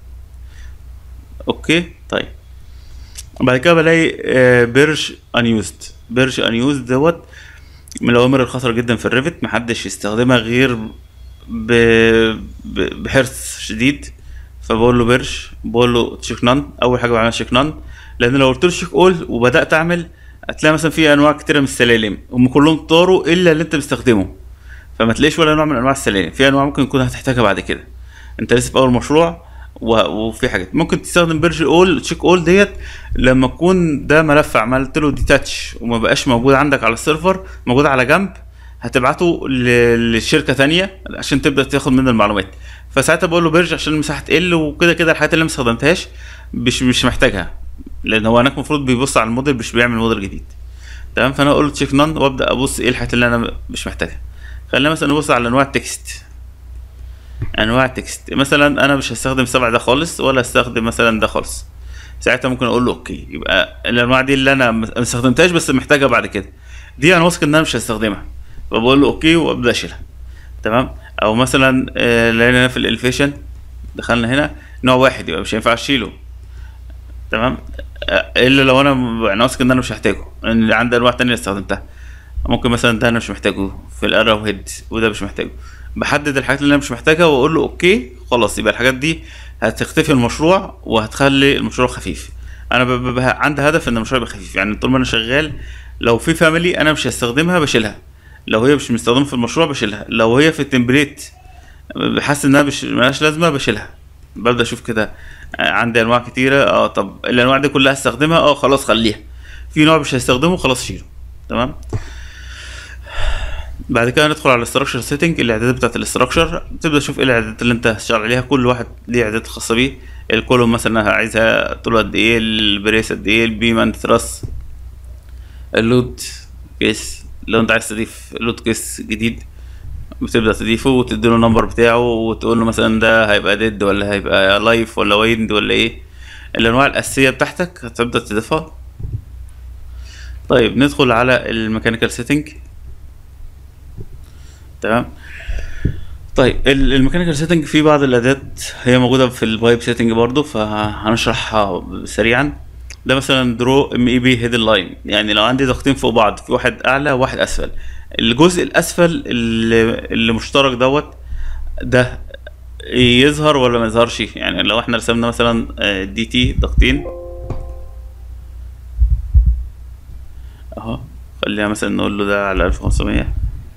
اوكي طيب بعد كده بلاقي بيرج انيوزد بيرج انيوزد دوت من الاوامر الخطره جدا في الريفت محدش يستخدمها غير ب... ب... بحرص شديد فبقول له بيرج بقول له تشيك نان اول حاجه بعملها تشيك نان لان لو قلت له تشيك اول وبدات اعمل هتلاقي مثلا في انواع كتيره من السلالم هم كلهم طاروا الا اللي انت مستخدمه فما تلاقيش ولا نوع من انواع السلالم في انواع ممكن يكون هتحتاجها بعد كده انت لسه في اول مشروع و... وفي حاجات ممكن تستخدم بيرج اول تشيك اول ديت لما تكون ده ملف عملت له ديتاتش وما بقاش موجود عندك على السيرفر موجود على جنب هتبعته ل- لشركه تانية عشان تبدا تاخد منه المعلومات فساعتها بقول له بيرج عشان المساحه تقل وكده كده الحاجات اللي ما استخدمتهاش مش مش محتاجها لان هو هناك المفروض بيبص على الموديل مش بيعمل موديل جديد تمام فانا اقول له تشيك نان وابدا ابص ايه الحاجات اللي انا مش محتاجها خلينا مثلا نبص على انواع التكست انواع تكست مثلا انا مش هستخدم سبعة ده خالص ولا هستخدم مثلا ده خالص ساعتها ممكن اقول له اوكي يبقى الانواع دي اللي انا ما استخدمتهاش بس محتاجها بعد كده دي انا واثق ان انا مش هستخدمها فبقول له اوكي وابدا اشيلها تمام او مثلا آه، لقينا في الالفيشن دخلنا هنا نوع واحد يبقى مش هينفع اشيله تمام آه، الا لو انا انا واثق ان انا مش هحتاجه لان عندي انواع تانية استخدمتها ممكن مثلا ده انا مش محتاجه في الارو هيد وده مش محتاجه بحدد الحاجات اللي انا مش محتاجها واقول له اوكي خلاص يبقى الحاجات دي هتختفي المشروع وهتخلي المشروع خفيف انا ب- ب- ب- عندي هدف ان المشروع يبقى خفيف يعني طول ما انا شغال لو في فاميلي انا مش هستخدمها بشيلها لو هي مش مستخدمه في المشروع بشيلها لو هي في التمبليت بحس انها مش ملهاش لازمه بشيلها ببدا اشوف كده آه، عندي انواع كتيره اه طب الانواع دي كلها هستخدمها اه خلاص خليها في نوع مش هستخدمه خلاص شيله تمام بعد كده ندخل على الاستراكشر سيتنج الاعدادات بتاعت الاستراكشر تبدا تشوف ايه الاعدادات اللي انت هتشتغل عليها كل واحد ليه اعدادات خاصه بيه الكولوم مثلا أنا عايزها طوله قد ايه البريس قد ايه البيم اند تراس اللود كيس لو انت عايز تضيف لود كيس جديد بتبدا تضيفه وتديله النمبر بتاعه وتقول له مثلا ده هيبقى ديد ولا هيبقى لايف ولا وايند ولا ايه الانواع الاساسيه بتاعتك هتبدا تضيفها طيب ندخل على الميكانيكال سيتنج تمام طيب الميكانيكال سيتنج في بعض الاعدادات هي موجوده في البايب سيتنج برضو فهنشرحها سريعا ده مثلا درو ام اي بي هيد لاين يعني لو عندي ضغطين فوق بعض في واحد اعلى وواحد اسفل الجزء الاسفل اللي, اللي مشترك دوت ده يظهر ولا ما يظهرش يعني لو احنا رسمنا مثلا دي تي ضغطين اهو خلينا مثلا نقول له ده على 1500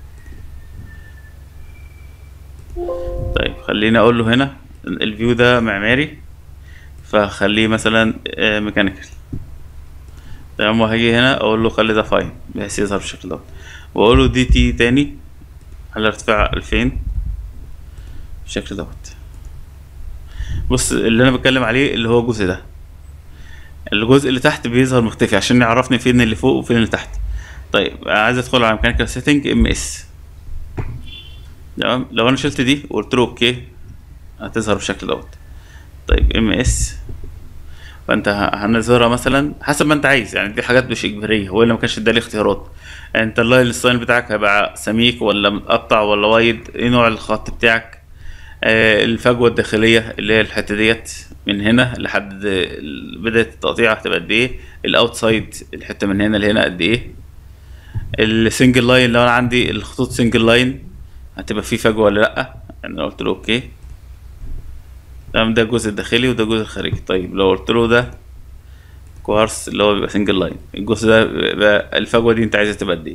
طيب خليني اقول له هنا الفيو ده معماري فخليه مثلا ميكانيكال تمام وهاجي هنا اقول له خلي ده فاين بحيث يظهر بالشكل ده واقول له دي تي تاني على ارتفاع 2000 بالشكل دوت بص اللي انا بتكلم عليه اللي هو الجزء ده الجزء اللي تحت بيظهر مختفي عشان يعرفني فين اللي فوق وفين اللي تحت طيب عايز ادخل على ميكانيكال سيتنج ام اس تمام لو انا شلت دي وقلت له اوكي هتظهر بالشكل دوت طيب ام اس فانت هنظهرها مثلا حسب ما انت عايز يعني دي حاجات مش اجباريه هو اللي ما كانش ادالي اختيارات انت اللاين الستايل بتاعك هيبقى سميك ولا متقطع ولا وايد ايه نوع الخط بتاعك آه الفجوه الداخليه اللي هي الحته ديت من هنا لحد بدايه التقطيع هتبقى قد ايه الاوتسايد الحته من هنا لهنا قد ايه السنجل لاين لو انا عندي الخطوط سنجل لاين هتبقى فيه فجوه ولا لا يعني لو قلت له اوكي تمام ده الجزء الداخلي وده الجزء الخارجي طيب لو قلت له ده كوارس اللي هو بيبقى سنجل لاين الجزء ده بيبقى الفجوه دي انت عايزها تبقى قد ايه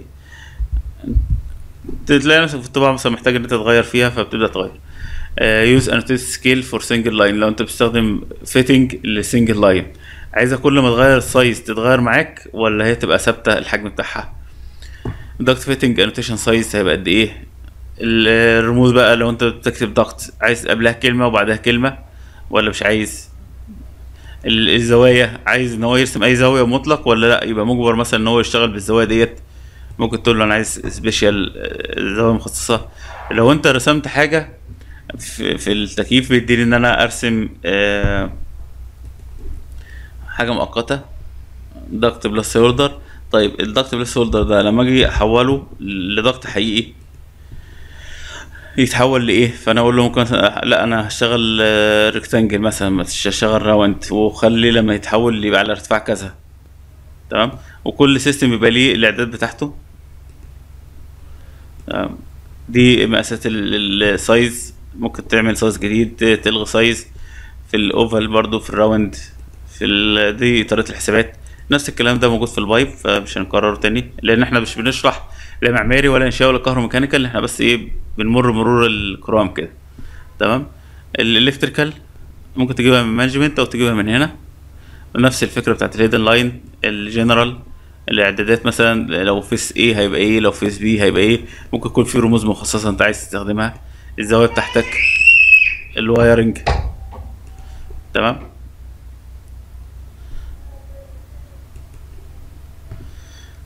تلاقي نفسك في الطباعه مثلا محتاج ان انت تغير فيها فبتبدا تغير يوز انوتيت سكيل فور سنجل لاين لو انت بتستخدم فيتنج لسنجل لاين عايزها كل ما تغير السايز تتغير معاك ولا هي تبقى ثابته الحجم بتاعها دكت فيتنج انوتيشن سايز هيبقى قد ايه الرموز بقى لو انت بتكتب ضغط عايز قبلها كلمه وبعدها كلمه ولا مش عايز الزوايا عايز ان هو يرسم اي زاويه مطلق ولا لا يبقى مجبر مثلا ان هو يشتغل بالزوايا ديت ممكن تقول له انا عايز سبيشال زاويه مخصصه لو انت رسمت حاجه في, في التكييف بيديني ان انا ارسم آه حاجه مؤقته ضغط بلس اوردر طيب الضغط بلس اوردر ده لما اجي احوله لضغط حقيقي يتحول لايه فانا اقول له ممكن لا انا هشتغل ريكتانجل مثلا مش هشتغل راوند وخلي لما يتحول يبقى على ارتفاع كذا تمام وكل سيستم بيبقى ليه الاعداد بتاعته تمام دي مقاسات السايز ممكن تعمل سايز جديد تلغي سايز في الاوفال برضو في الراوند في دي طريقه الحسابات نفس الكلام ده موجود في البايب فمش هنكرره تاني لان احنا مش بنشرح لا معماري ولا انشاء ولا كهروميكانيكال احنا بس ايه بنمر مرور الكرام كده تمام الالكتريكال ممكن تجيبها من مانجمنت او تجيبها من هنا نفس الفكره بتاعت الهيدن لاين الجنرال الاعدادات مثلا لو فيس ايه هيبقى ايه لو فيس بي هيبقى ايه ممكن يكون في رموز مخصصه انت عايز تستخدمها الزاويه بتاعتك الوايرنج تمام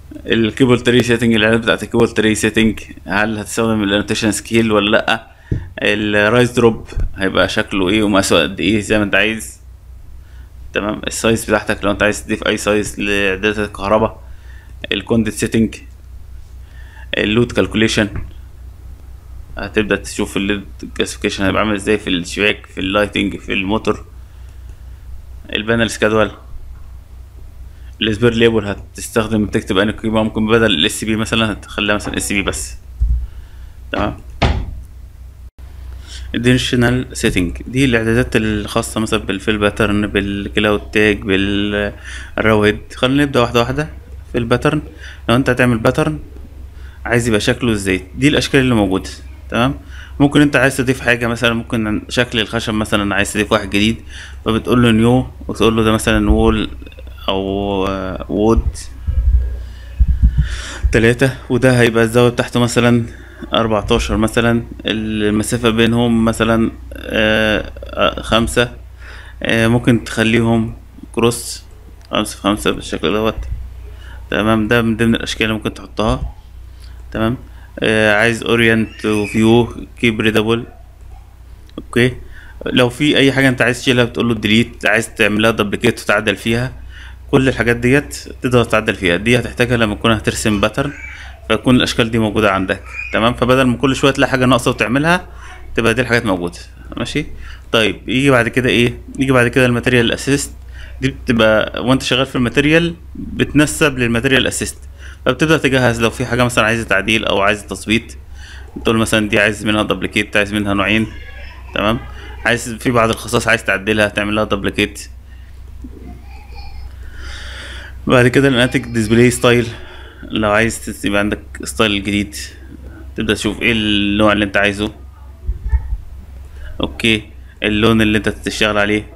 الكيبل تري سيتنج الاعدادات بتاعت الكيبل تري سيتنج هل هتستخدم الانوتيشن سكيل ولا لا الرايز دروب هيبقى شكله ايه ومقاسه قد ايه زي ما انت عايز تمام السايز بتاعتك لو انت عايز تضيف اي سايز لاعدادات الكهرباء الكونديت سيتنج اللود كالكوليشن هتبدا تشوف اللود كلاسيفيكيشن هيبقى عامل ازاي في الشباك في اللايتنج في الموتور البانل سكادول الاسبير ليبل هتستخدم تكتب انهي قيمه ممكن بدل الاس بي مثلا هتخليها مثلا اس بي بس تمام الدينشنال سيتنج دي الاعدادات الخاصه مثلا بالفيل باترن بالكلاود تاج بالراوهيد خلينا نبدا واحده واحده في الباترن لو انت هتعمل باترن عايز يبقى شكله ازاي دي الاشكال اللي موجوده تمام ممكن انت عايز تضيف حاجه مثلا ممكن شكل الخشب مثلا عايز تضيف واحد جديد فبتقول له نيو وتقول له ده مثلا وول او وود تلاتة وده هيبقى الزاوية بتاعته مثلا أربعتاشر مثلا المسافة بينهم مثلا آه، آه، خمسة آه، ممكن تخليهم كروس خمسة في خمسة بالشكل دوت تمام ده من ضمن الأشكال اللي ممكن تحطها تمام آه عايز اورينت وفيو كيب ريدابل اوكي لو في اي حاجه انت عايز تشيلها بتقول له ديليت عايز تعملها دبليكيت وتعدل فيها كل الحاجات ديت تقدر تعدل فيها دي هتحتاجها لما تكون هترسم باترن فيكون الاشكال دي موجوده عندك تمام فبدل ما كل شويه تلاقي حاجه ناقصه وتعملها تبقى دي الحاجات موجوده ماشي طيب يجي بعد كده ايه يجي بعد كده الماتيريال اسيست دي بتبقى وانت شغال في الماتيريال بتنسب للماتيريال اسيست فبتبدا تجهز لو في حاجه مثلا عايزه تعديل او عايزه تظبيط تقول مثلا دي عايز منها دبليكيت عايز منها نوعين تمام عايز في بعض الخصائص عايز تعدلها تعمل لها دبليكيت بعد كده الاناتيك ديسبلاي ستايل لو عايز تس- يبقى عندك ستايل جديد تبدا تشوف ايه النوع اللي انت عايزه اوكي اللون اللي انت تشتغل عليه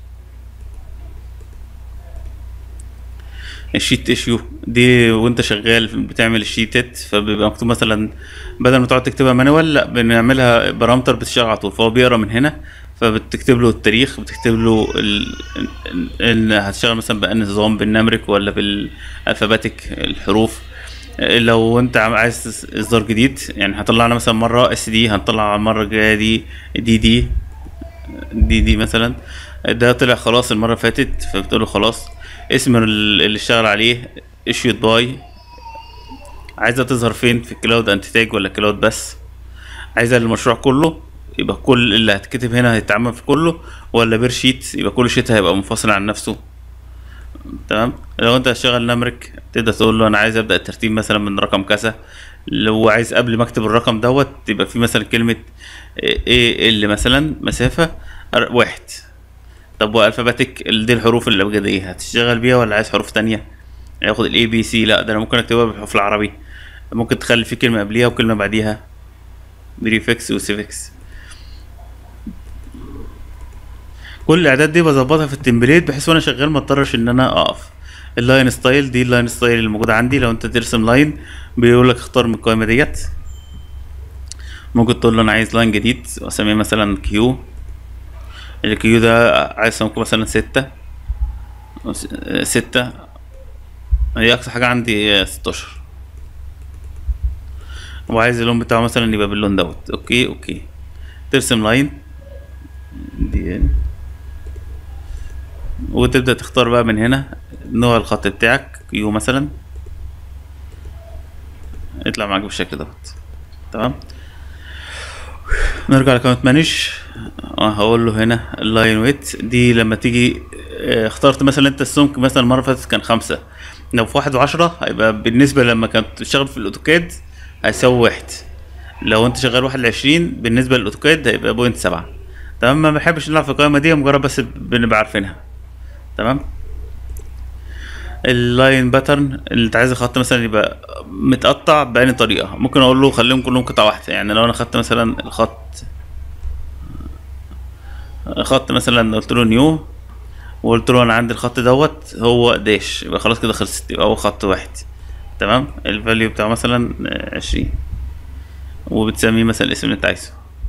الشيت ايشيو دي وانت شغال بتعمل الشيتات فبيبقى مكتوب مثلا بدل ما تقعد تكتبها مانوال لا بنعملها بارامتر بتشتغل على طول فهو بيقرا من هنا فبتكتب له التاريخ بتكتب له ال... ال... ال... هتشتغل مثلا بأنهي نظام بالنمرك ولا بالالفاباتيك الحروف لو انت عم- عايز اصدار جديد يعني هطلعنا مثلا مره اس دي هنطلع المره الجايه دي دي دي دي دي مثلا ده طلع خلاص المرة اللي فاتت فبتقول له خلاص اسم ال- اللي اشتغل عليه issued باي عايزة تظهر فين في الكلاود انتي تاج ولا كلاود بس عايزة المشروع كله يبقى كل اللي هتكتب هنا هيتعمل في كله ولا بير شيت يبقى كل شيت هيبقى منفصل عن نفسه تمام لو انت هتشتغل نمرك تقدر تقول له انا عايز ابدا الترتيب مثلا من رقم كذا لو عايز قبل ما اكتب الرقم دوت يبقى في مثلا كلمه ايه اللي مثلا مسافه أر- واحد طب والفاباتيك دي الحروف الابجديه هتشتغل بيها ولا عايز حروف تانية ياخد الاي بي سي لا ده انا ممكن اكتبها بالحروف العربي ممكن تخلي في كلمه قبليها وكلمه بعديها بريفكس وسيفكس كل الاعداد دي بظبطها في التمبليت بحيث وانا شغال ما اضطرش ان انا اقف اللاين ستايل دي اللاين ستايل اللي موجوده عندي لو انت ترسم لاين بيقول لك اختار من القائمه ديت ممكن تقول له انا عايز لاين جديد واسميه مثلا كيو الكيو ده عايز اسميه مثلا ستة وس- آه، ستة هي اقصى حاجه عندي آه، 16 وعايز اللون بتاعه مثلا يبقى باللون دوت اوكي اوكي ترسم لاين دي وتبدأ تختار بقى من هنا نوع الخط بتاعك كيو مثلا يطلع معاك بالشكل دوت تمام نرجع لكونت مانج هقول له هنا اللاين ويت دي لما تيجي آه، اخترت مثلا انت السمك مثلا المره اللي فاتت كان خمسة لو في واحد وعشرة هيبقى بالنسبة لما كنت تشتغل في الاوتوكاد هيساوي واحد لو انت شغال واحد لعشرين بالنسبة للاوتوكاد هيبقى بوينت سبعة تمام ما بحبش نلعب في القائمة دي مجرد بس بنبقى عارفينها تمام اللاين باترن اللي انت عايز الخط مثلا يبقى متقطع بأي طريقة ممكن اقول له خليهم كلهم قطعة واحدة يعني لو انا خدت مثلا الخط خط مثلا قلت له نيو وقلت له انا عندي الخط دوت هو داش يبقى خلاص كده خلصت يبقى هو خط واحد تمام الفاليو بتاعه مثلا عشرين وبتسميه مثلا الاسم اللي انت عايزه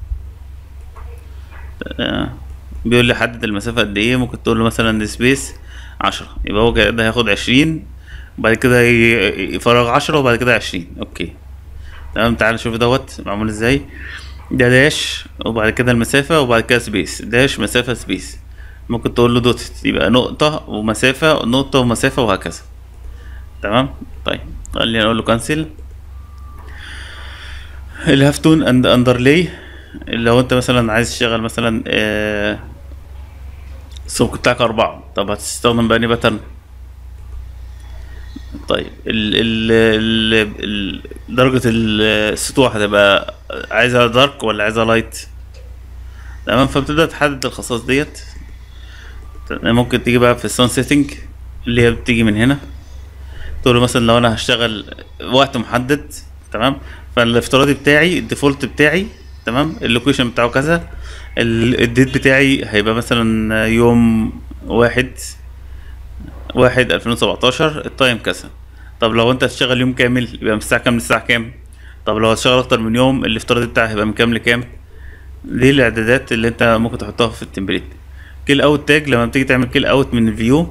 آه، بيقول لي حدد المسافة قد ايه ممكن تقول له مثلا سبيس عشرة يبقى هو كده هياخد عشرين وبعد كده ي- يفرغ عشرة وبعد كده عشرين اوكي تمام تعال نشوف دوت معمول ازاي ده داش وبعد كده المسافة وبعد كده سبيس داش مسافة سبيس ممكن تقول له دوت يبقى نقطة ومسافة نقطة ومسافة وهكذا تمام طيب خلينا نقول له كانسل الهافتون اند اندرلاي لو انت مثلا عايز تشتغل مثلا آه، السمك بتاعك أربعة طب هتستخدم بأني باترن طيب ال ال ال ال درجة ال- السطوح هتبقى عايزها دارك ولا عايزها لايت تمام فبتبدأ تحدد الخصائص ديت ممكن تيجي بقى في السان سيتنج اللي هي بتيجي من هنا تقول له مثلا لو انا هشتغل وقت محدد تمام فالافتراضي بتاعي الديفولت بتاعي تمام اللوكيشن بتاعه كذا ال- الديت بتاعي هيبقى مثلا يوم واحد واحد الفين وسبعتاشر التايم كذا طب لو انت هتشتغل يوم كامل يبقى من الساعة كام للساعة كام طب لو هتشتغل اكتر من يوم الافتراضي بتاعي هيبقى من كام لكام دي الاعدادات اللي انت ممكن تحطها في التمبليت كيل اوت تاج لما بتيجي تعمل كيل اوت من الفيو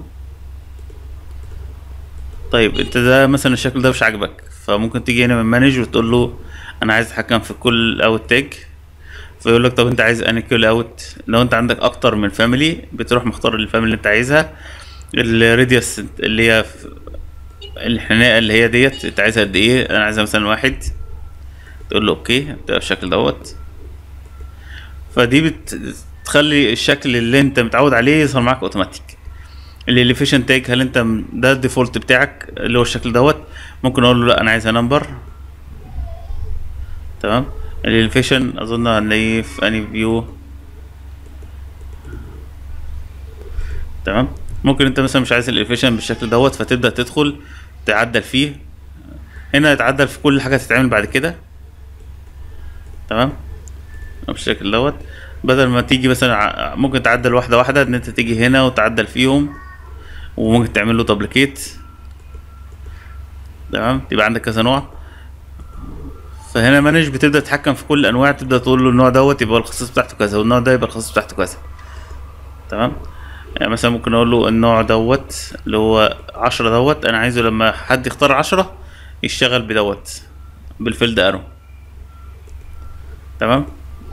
طيب انت ده مثلا الشكل ده مش عاجبك فممكن تيجي هنا من مانج وتقول له انا عايز اتحكم في كل اوت تاج فيقول لك طب انت عايز انهي كيل اوت لو انت عندك اكتر من فاميلي بتروح مختار الفاميلي اللي انت عايزها الراديوس اللي هي في- الحناقه اللي هي ديت انت عايزها قد ايه انا عايزها مثلا واحد تقول له اوكي بتبقى بالشكل دوت فدي بتخلي الشكل اللي انت متعود عليه يظهر معاك اوتوماتيك الاليفيشن تاج هل انت م- ده الديفولت بتاعك اللي هو الشكل دوت ممكن اقول له لا انا عايزها نمبر تمام الاليفيشن اظن هنلاقيه في اني فيو تمام ممكن انت مثلا مش عايز الاليفيشن بالشكل دوت فتبدا تدخل تعدل فيه هنا يتعدل في كل حاجه تتعمل بعد كده تمام بالشكل دوت بدل ما تيجي مثلا ع- ممكن تعدل واحده واحده ان انت تيجي هنا وتعدل فيهم وممكن تعمل له دبليكيت تمام يبقى عندك كذا نوع فهنا مانج بتبدا تتحكم في كل الانواع تبدا تقول له النوع دوت يبقى الخصائص بتاعته كذا والنوع ده يبقى الخصائص بتاعته كذا تمام يعني مثلا ممكن اقول له النوع دوت اللي هو عشرة دوت انا عايزه لما حد يختار عشرة يشتغل بدوت بالفيلد ارو تمام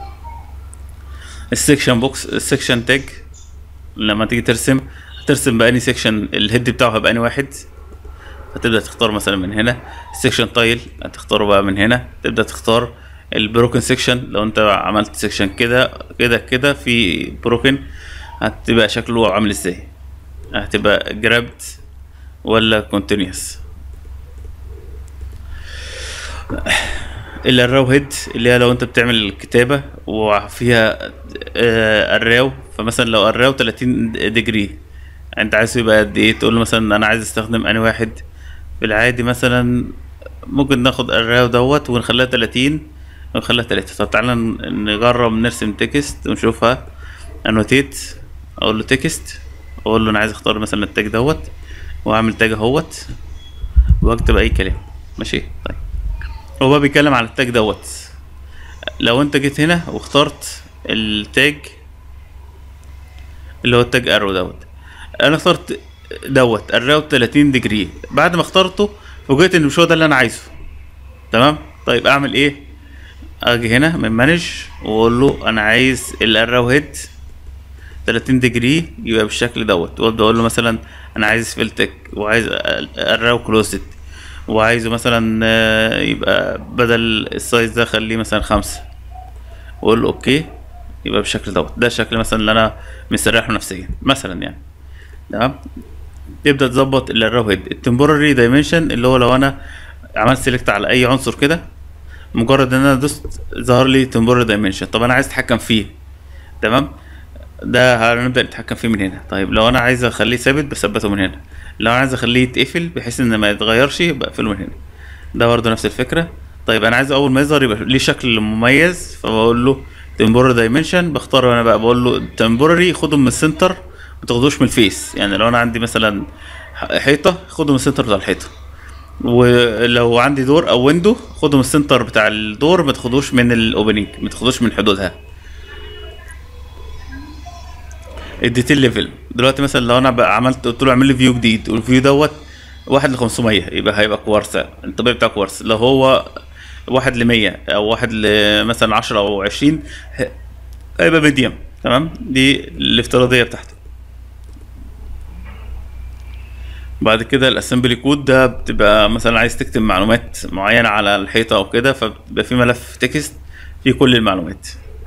السكشن بوكس السكشن تاج لما تيجي ترسم هترسم بأني سكشن الهيد بتاعه هيبقى أني واحد فتبدأ تختار مثلا من هنا السكشن تايل هتختاره بقى من هنا تبدأ تختار البروكن سكشن لو انت عملت سكشن كده كده كده في بروكن هتبقى شكله عامل ازاي هتبقى جرابد ولا كونتينيوس الراو هيد اللي هي لو انت بتعمل كتابة وفيها آه، الراو فمثلا لو الراو 30 ديجري انت عايزه يبقى قد ايه تقول له مثلا انا عايز استخدم اني واحد في العادي مثلا ممكن ناخد الراو دوت ونخليها 30 ونخليها 3 طب تعالى ن- نجرب نرسم تكست ونشوفها انوتيت اقول له تكست اقول له انا عايز اختار مثلا التاج دوت واعمل تاج اهوت واكتب اي كلام ماشي طيب هو بقى بيتكلم على التاج دوت لو انت جيت هنا واخترت التاج اللي هو التاج ارو دوت انا اخترت دوت الراو 30 ديجري بعد ما اخترته فوجئت ان مش هو ده اللي انا عايزه تمام طيب اعمل ايه اجي هنا من مانج واقول له انا عايز الارو هيد 30 ديجري يبقى بالشكل دوت وابدا اقول له مثلا انا عايز فيلتك وعايز الراو كلوزت وعايزه مثلا آه، يبقى بدل السايز ده خليه مثلا خمسة واقول له اوكي يبقى بالشكل دوت ده الشكل مثلا اللي انا مستريح له نفسيا مثلا يعني تمام تبدا تظبط الراو هيد التمبوراري دايمنشن اللي هو لو انا عملت سيلكت على اي عنصر كده مجرد ان انا دوست ظهر لي تمبوراري دايمنشن طب انا عايز اتحكم فيه تمام ده هنبدا نتحكم فيه من هنا طيب لو انا عايز اخليه ثابت بثبته من هنا لو انا عايز اخليه يتقفل بحيث ان ما يتغيرش بقفله من هنا ده برضه نفس الفكره طيب انا عايز اول ما يظهر يبقى ليه شكل مميز فبقول له تمبوراري دايمنشن بختار انا بقى بقول له تمبوراري خده من السنتر ما تاخدوش من الفيس يعني لو انا عندي مثلا ح- حيطه خده من السنتر بتاع الحيطه ولو عندي دور او ويندو خده من السنتر بتاع الدور ما تاخدوش من الاوبننج ما تاخدوش من حدودها الديتيل ليفل دلوقتي مثلا لو انا بقى عملت قلت له اعمل لي فيو جديد والفيو دوت واحد ل 500 يبقى هيبقى كوارث الطبيعي بتاع كوارث لو هو واحد لمية او واحد لمثلا عشرة او عشرين ه- هيبقى ميديم تمام دي الافتراضيه بتاعته بعد كده الاسمبلي كود ده بتبقى مثلا عايز تكتب معلومات معينه على الحيطه او كده فبيبقى في ملف تكست فيه كل المعلومات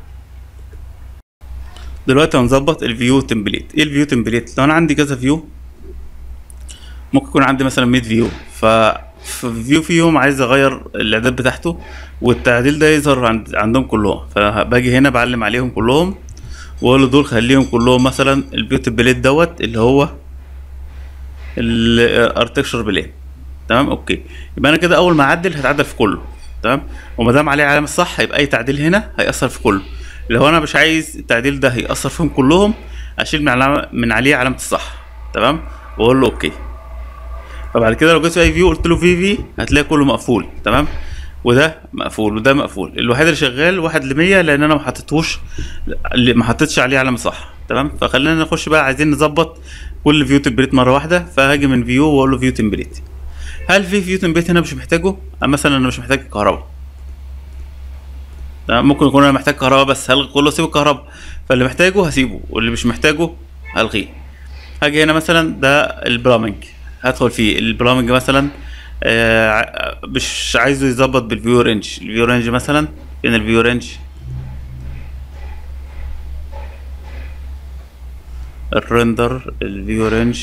دلوقتي هنظبط الفيو تمبليت ايه الفيو تمبليت لو انا عندي كذا فيو ممكن يكون عندي مثلا 100 فيو ف في فيو فيهم عايز اغير الاعداد بتاعته والتعديل ده يظهر عند عندهم كلهم فباجي هنا بعلم عليهم كلهم واقول له دول خليهم كلهم مثلا الفيو تمبليت دوت اللي هو الارتكشر بلين تمام اوكي يبقى انا كده اول ما اعدل هتعدل في كله تمام وما دام عليه علامه صح يبقى اي تعديل هنا هيأثر في كله لو انا مش عايز التعديل ده هيأثر فيهم كلهم اشيل من علامه من عليه علامه الصح تمام واقول له اوكي فبعد كده لو جيت في اي فيو قلت له في في هتلاقي كله مقفول تمام وده مقفول وده مقفول الوحيد اللي شغال واحد ل 100 لان انا ما حطيتهوش اللي ما حطيتش عليه علامه صح تمام فخلينا نخش بقى عايزين نظبط كل فيو تمبليت مره واحده فهاجي من فيو واقول له فيو تمبليت هل في فيو تمبليت هنا مش محتاجه أه مثلا انا مش محتاج كهرباء تمام ممكن يكون انا محتاج كهرباء بس هلغي كله سيب الكهرباء فاللي محتاجه هسيبه واللي مش محتاجه هلغيه هاجي هنا مثلا ده البلامنج هدخل فيه البلامنج مثلا آه ع- مش عايزه يظبط بالفيو رينج الفيو رينج مثلا فين الفيو رينج الريندر الفيو رينج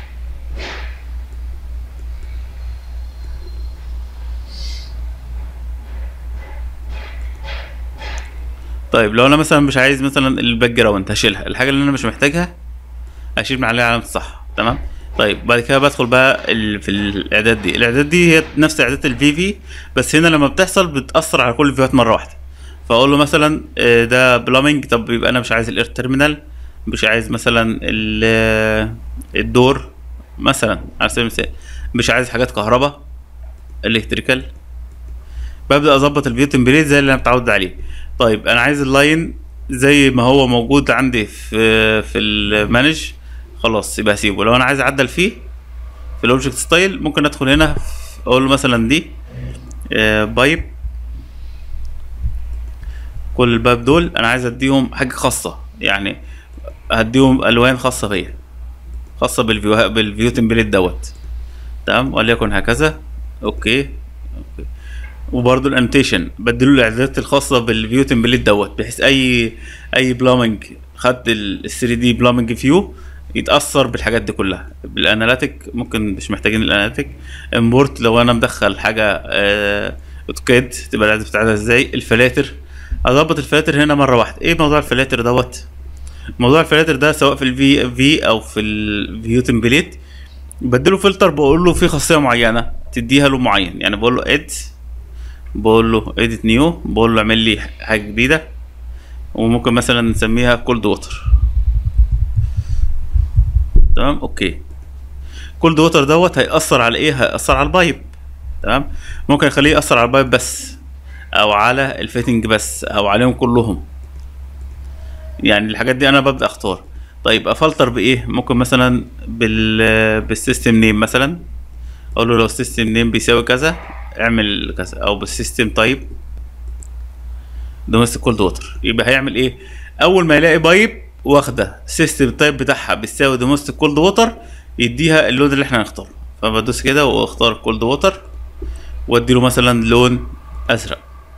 طيب لو انا مثلا مش عايز مثلا الباك جراوند هشيلها الحاجه اللي انا مش محتاجها اشيل من عليها علامه الصح تمام طيب بعد كده بدخل بقى ال... في الاعداد دي الاعداد دي هي نفس اعداد الفي في بس هنا لما بتحصل بتاثر على كل الفيوهات مره واحده فاقول له مثلا آه، ده بلامنج طب يبقى انا مش عايز الاير تيرمينال مش عايز مثلا ال- آه، الدور مثلا على سبيل المثال مش عايز حاجات كهرباء الكتريكال ببدا اظبط الفيو تمبليت زي اللي انا متعود عليه طيب انا عايز اللاين زي ما هو موجود عندي في في المانج خلاص يبقى هسيبه لو انا عايز اعدل فيه في الاوبجكت ستايل ممكن ادخل هنا اقول له مثلا دي بايب كل الباب دول انا عايز اديهم حاجه خاصه يعني هديهم الوان خاصه بيا خاصه بالفيو بالفيو تمبليت دوت تمام وليكن هكذا اوكي اوكي وبرضه الانوتيشن بديله الاعدادات الخاصه بالفيو تمبليت دوت بحيث اي اي بلامنج خدت ال 3 دي بلامنج فيو يتاثر بالحاجات دي كلها بالاناليتيك ممكن مش محتاجين الاناليتيك امبورت لو انا مدخل حاجه آه، اوتوكاد تبقى الاعداد بتاعتها ازاي الفلاتر اظبط الفلاتر هنا مره واحده ايه موضوع الفلاتر دوت موضوع الفلاتر ده سواء في الفي في او في الفيو تمبليت بديله فلتر بقول له في خاصيه معينه تديها له معين يعني بقول له اد بقول له اديت نيو بقول له اعمل لي حاجه جديده وممكن مثلا نسميها كولد ووتر تمام اوكي كولد ووتر دوت هيأثر على ايه هيأثر على البايب تمام ممكن اخليه يأثر على البايب بس او على الفيتنج بس او عليهم كلهم يعني الحاجات دي انا ببدأ اختار طيب افلتر بايه ممكن مثلا بال بالسيستم نيم مثلا اقول له لو السيستم نيم بيساوي كذا اعمل كذا او بالسيستم تايب دوميستيك كولد ووتر يبقى هيعمل ايه اول ما يلاقي بايب واخده سيستم تايب بتاعها بيساوي دوميستيك كولد ووتر يديها اللون اللي احنا هنختاره فبدوس كده واختار كولد ووتر وادي له مثلا لون ازرق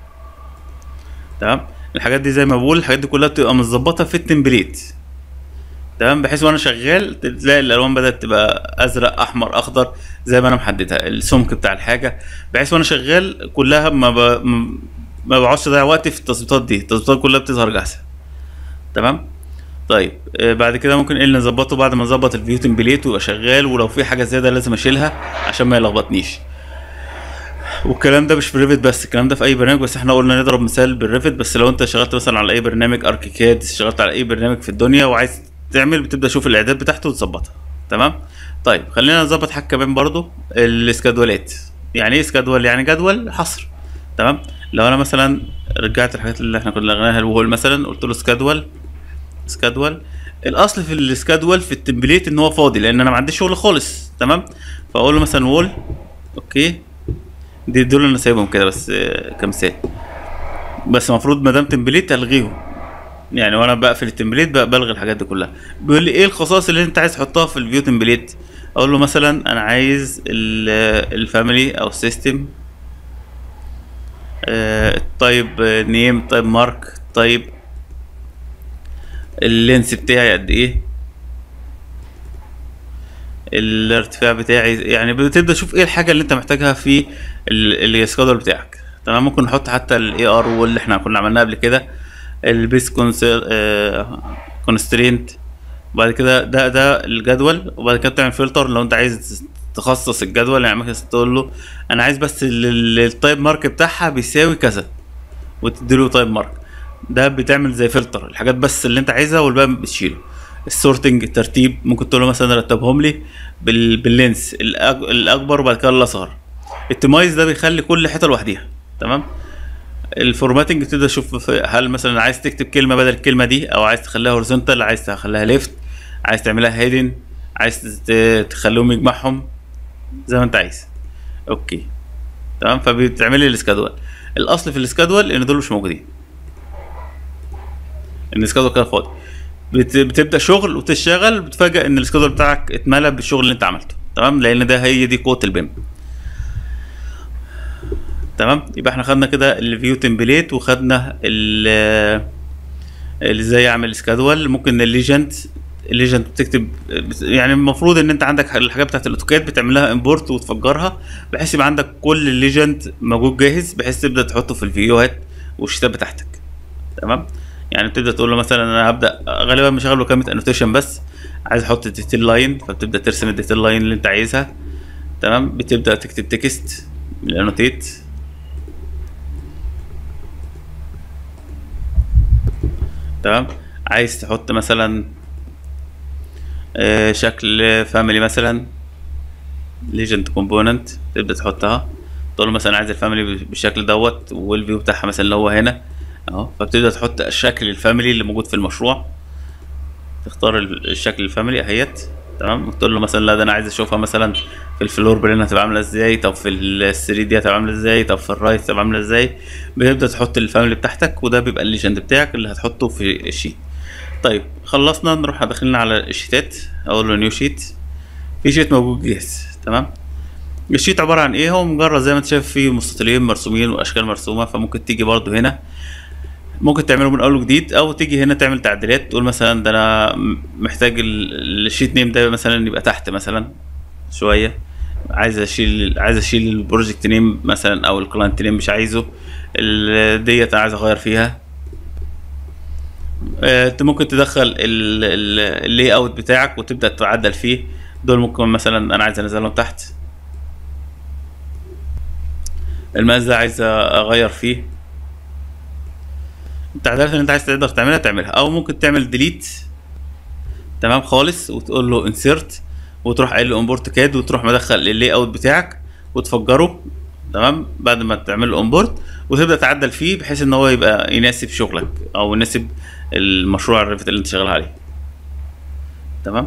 تمام الحاجات دي زي ما بقول الحاجات دي كلها بتبقى متظبطه في التمبليت تمام بحيث وانا شغال تلاقي الالوان بدات تبقى ازرق احمر اخضر زي ما انا محددها السمك بتاع الحاجه بحيث وانا شغال كلها ما ب... ما- ما بقعدش اضيع وقت في التظبيطات دي التظبيطات كلها بتظهر جاهزه تمام طيب آه، بعد كده ممكن ايه اللي نظبطه بعد ما نظبط الفيو تمبليت ويبقى شغال ولو في حاجه زياده لازم اشيلها عشان ما يلخبطنيش والكلام ده مش في ريفت بس الكلام ده في اي برنامج بس احنا قلنا نضرب مثال بالريفت بس لو انت اشتغلت مثلا على اي برنامج اركيكاد اشتغلت على اي برنامج في الدنيا وعايز تعمل بتبدا تشوف الاعداد بتاعته وتظبطها تمام طيب خلينا نظبط حاجه كمان برضو الاسكادولات يعني ايه اسكادول يعني جدول حصر تمام لو انا مثلا رجعت الحاجات اللي احنا كنا لغيناها الوول مثلا قلت له سكادول سكادول الاصل في السكادول في التمبليت ان هو فاضي لان انا ما عنديش شغل خالص تمام فاقول له مثلا وول اوكي دي دول انا سايبهم كده بس آه، كمثال بس المفروض ما دام تمبليت الغيهم يعني وانا بقفل التمبليت بقى بلغي الحاجات دي كلها بيقول لي ايه الخصائص اللي انت عايز تحطها في الفيو تمبليت اقول له مثلا انا عايز ال- الفاميلي او السيستم طيب نيم طيب مارك طيب اللينس بتاعي قد ايه الارتفاع بتاعي يعني بتبدا تشوف ايه الحاجه اللي انت محتاجها في السكادول بتاعك تمام ممكن نحط حتى الاي ار واللي احنا كنا عملناه قبل كده البيس كونسترينت وبعد كده ده ده الجدول وبعد كده تعمل فلتر لو انت عايز تخصص الجدول يعني مثلا تقول له انا عايز بس ال- ال- التايب مارك بتاعها بيساوي كذا وتديله تايب مارك ده بتعمل زي فلتر الحاجات بس اللي انت عايزها والباقي بتشيله السورتنج الترتيب ممكن تقول له مثلا رتبهم لي بال... باللينس الأج... الاكبر وبعد كده الاصغر التمايز ده بيخلي كل حته لوحديها تمام الفورماتنج تبدا تشوف في- هل مثلا عايز تكتب كلمه بدل الكلمه دي او عايز تخليها هوريزونتال عايز تخليها ليفت عايز تعملها هيدن عايز ت- تخليهم يجمعهم زي ما انت عايز اوكي تمام فبتعمل لي السكادول الاصل في السكادول ان دول مش موجودين ان السكادول كده فاضي بت- بتبدا شغل وتشتغل بتفاجئ ان السكادول بتاعك اتملى بالشغل اللي انت عملته تمام لان ده هي دي قوه البيم تمام يبقى احنا خدنا كده الفيو تمبليت وخدنا ال اللي ازاي اعمل سكادول ممكن الليجند الليجند بتكتب يعني المفروض ان انت عندك الحاجات بتاعت الاوتوكاد بتعمل لها امبورت وتفجرها بحيث يبقى عندك كل الليجند موجود جاهز بحيث تبدا تحطه في الفيديوهات والشتات بتاعتك تمام يعني بتبدا تقول له مثلا انا هبدا غالبا مش هغلب كلمه انوتيشن بس عايز احط الديتيل لاين فبتبدا ترسم الديتيل لاين اللي انت عايزها تمام بتبدا تكتب تكست الانوتيت تمام عايز تحط مثلا آه، شكل فاميلي مثلا ليجند كومبوننت تبدا تحطها تقول له مثلا عايز الفاميلي بالشكل دوت والفيو بتاعها مثلا اللي هو هنا اهو فبتبدا تحط شكل الفاميلي اللي موجود في المشروع تختار ال- الشكل الفاميلي اهيت تمام وتقول له مثلا لا ده انا عايز اشوفها مثلا في الفلور بلان هتبقى عامله ازاي طب في ال 3 دي هتبقى عامله ازاي طب في الرايت هتبقى عامله ازاي بتبدا تحط الفاميلي بتاعتك وده بيبقى الليجند بتاعك اللي هتحطه في الشيت طيب خلصنا نروح داخلين على الشيتات اقول له نيو شيت في شيت موجود جاهز تمام الشيت عباره عن ايه هو مجرد زي ما انت شايف فيه مستطيلين مرسومين واشكال مرسومه فممكن تيجي برضو هنا ممكن تعمله من اول وجديد او تيجي هنا تعمل تعديلات تقول مثلا ده انا م- محتاج ال- الشيت نيم ده مثلا يبقى تحت مثلا شويه عايز اشيل عايز اشيل البروجكت نيم مثلا او الكلاينت نيم مش عايزه ال- ديت انا عايز اغير فيها آه، انت ممكن تدخل اللي اوت بتاعك وتبدا تعدل فيه دول ممكن مثلا انا عايز انزلهم تحت المقاس ده عايز اغير فيه التعديلات اللي انت عايز تقدر تعملها تعملها او ممكن تعمل ديليت تمام خالص وتقول له انسيرت وتروح قايل له امبورت كاد وتروح مدخل اللي اوت بتاعك وتفجره تمام بعد ما تعمل له امبورت وتبدا تعدل فيه بحيث ان هو يبقى يناسب شغلك او يناسب المشروع الريفت اللي انت شغال عليه تمام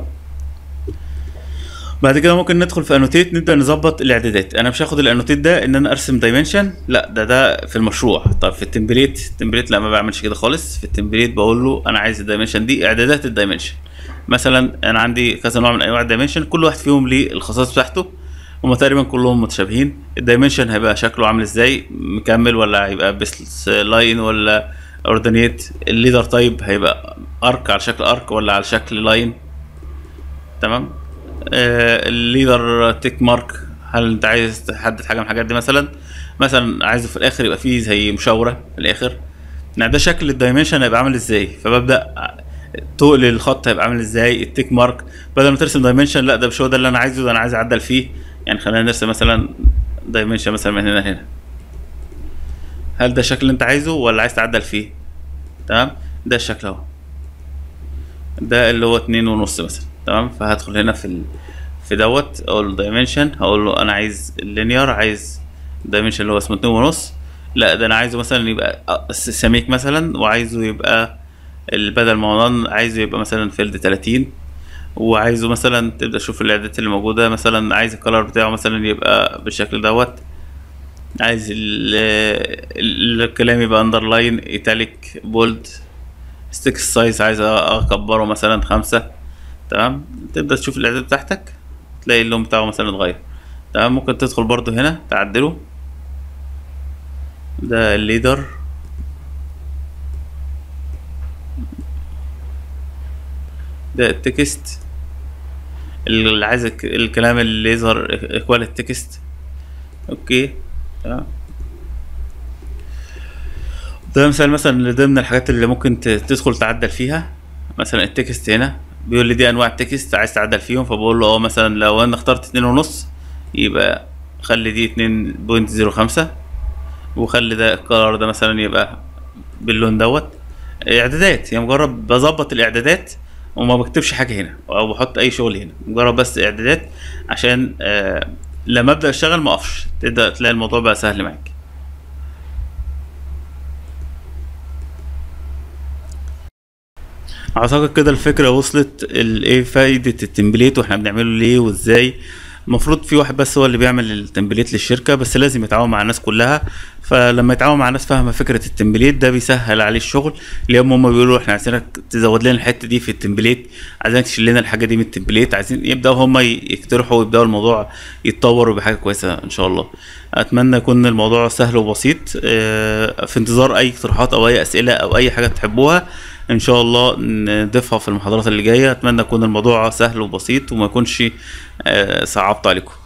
بعد كده ممكن ندخل في انوتيت نبدا نظبط الاعدادات انا مش هاخد الانوتيت ده ان انا ارسم دايمنشن لا ده ده في المشروع طب في التمبليت التمبليت لا ما بعملش كده خالص في التمبليت بقول له انا عايز الدايمنشن دي اعدادات الدايمنشن مثلا انا عندي كذا نوع من انواع الدايمنشن كل واحد فيهم ليه الخصائص بتاعته هما تقريبا كلهم متشابهين الدايمنشن هيبقى شكله عامل ازاي مكمل ولا هيبقى بس لاين ولا اوردينيت الليدر تايب هيبقى ارك على شكل ارك ولا على شكل لاين تمام آه الليدر تيك مارك هل انت عايز تحدد حاجه من الحاجات دي مثلا مثلا عايزه في الاخر يبقى فيه زي مشاوره في الاخر يعني ده شكل الدايمنشن هيبقى عامل ازاي فببدا تقل الخط هيبقى عامل ازاي التيك مارك بدل ما ترسم دايمنشن لا ده مش هو ده اللي انا عايزه ده انا عايز اعدل فيه يعني خلينا نرسم مثلا دايمنشن مثلا من هنا لهنا هل ده الشكل اللي انت عايزه ولا عايز تعدل فيه تمام ده الشكل اهو ده اللي هو اتنين ونص مثلا تمام فهدخل هنا في ال... في دوت اقول له دايمنشن هقول له انا عايز اللينير عايز دايمنشن اللي هو اسمه اتنين ونص لا ده انا عايزه مثلا يبقى سميك مثلا وعايزه يبقى ال- بدل ما هو عايزه يبقى مثلا فيلد 30 وعايزه مثلا تبدا تشوف الاعدادات اللي موجوده مثلا عايز الكلر بتاعه مثلا يبقى بالشكل دوت عايز ال- ال- الكلام يبقى اندرلاين ايتاليك بولد ستيك سايز عايز اكبره مثلا خمسة تمام تبدأ تشوف الاعداد بتاعتك تلاقي اللون بتاعه مثلا اتغير تمام ممكن تدخل برضو هنا تعدله ده الليدر ده التكست اللي عايز الك- الكلام اللي يظهر اكوال التكست اوكي تمام ده مثال مثلا اللي ضمن الحاجات اللي ممكن ت- تدخل تعدل فيها مثلا التكست هنا بيقول لي دي انواع التكست عايز تعدل فيهم فبقول له اه مثلا لو انا اخترت اتنين ونص يبقى خلي دي اتنين بوينت زيرو خمسة وخلي ده القرار ده مثلا يبقى باللون دوت اعدادات يعني مجرد بظبط الاعدادات وما بكتبش حاجه هنا او بحط اي شغل هنا مجرد بس اعدادات عشان آه لما ابدا اشتغل ما اقفش تبدا تلاقي الموضوع بقى سهل معاك اعتقد كده الفكره وصلت ال- ايه فايده التمبليت واحنا بنعمله ليه وازاي المفروض في واحد بس هو اللي بيعمل التمبليت للشركه بس لازم يتعاون مع الناس كلها فلما يتعاون مع ناس فاهمه فكره التمبليت ده بيسهل عليه الشغل اليوم هم بيقولوا احنا عايزينك تزود لنا الحته دي في التمبليت عايزينك تشيل لنا الحاجه دي من التمبليت عايزين يبداوا هم يقترحوا ويبداوا الموضوع يتطور وبحاجه كويسه ان شاء الله اتمنى يكون الموضوع سهل وبسيط آه، في انتظار اي اقتراحات او اي اسئله او اي حاجه تحبوها ان شاء الله نضيفها في المحاضرات اللي جايه اتمنى يكون الموضوع سهل وبسيط وما يكونش آه، صعبت عليكم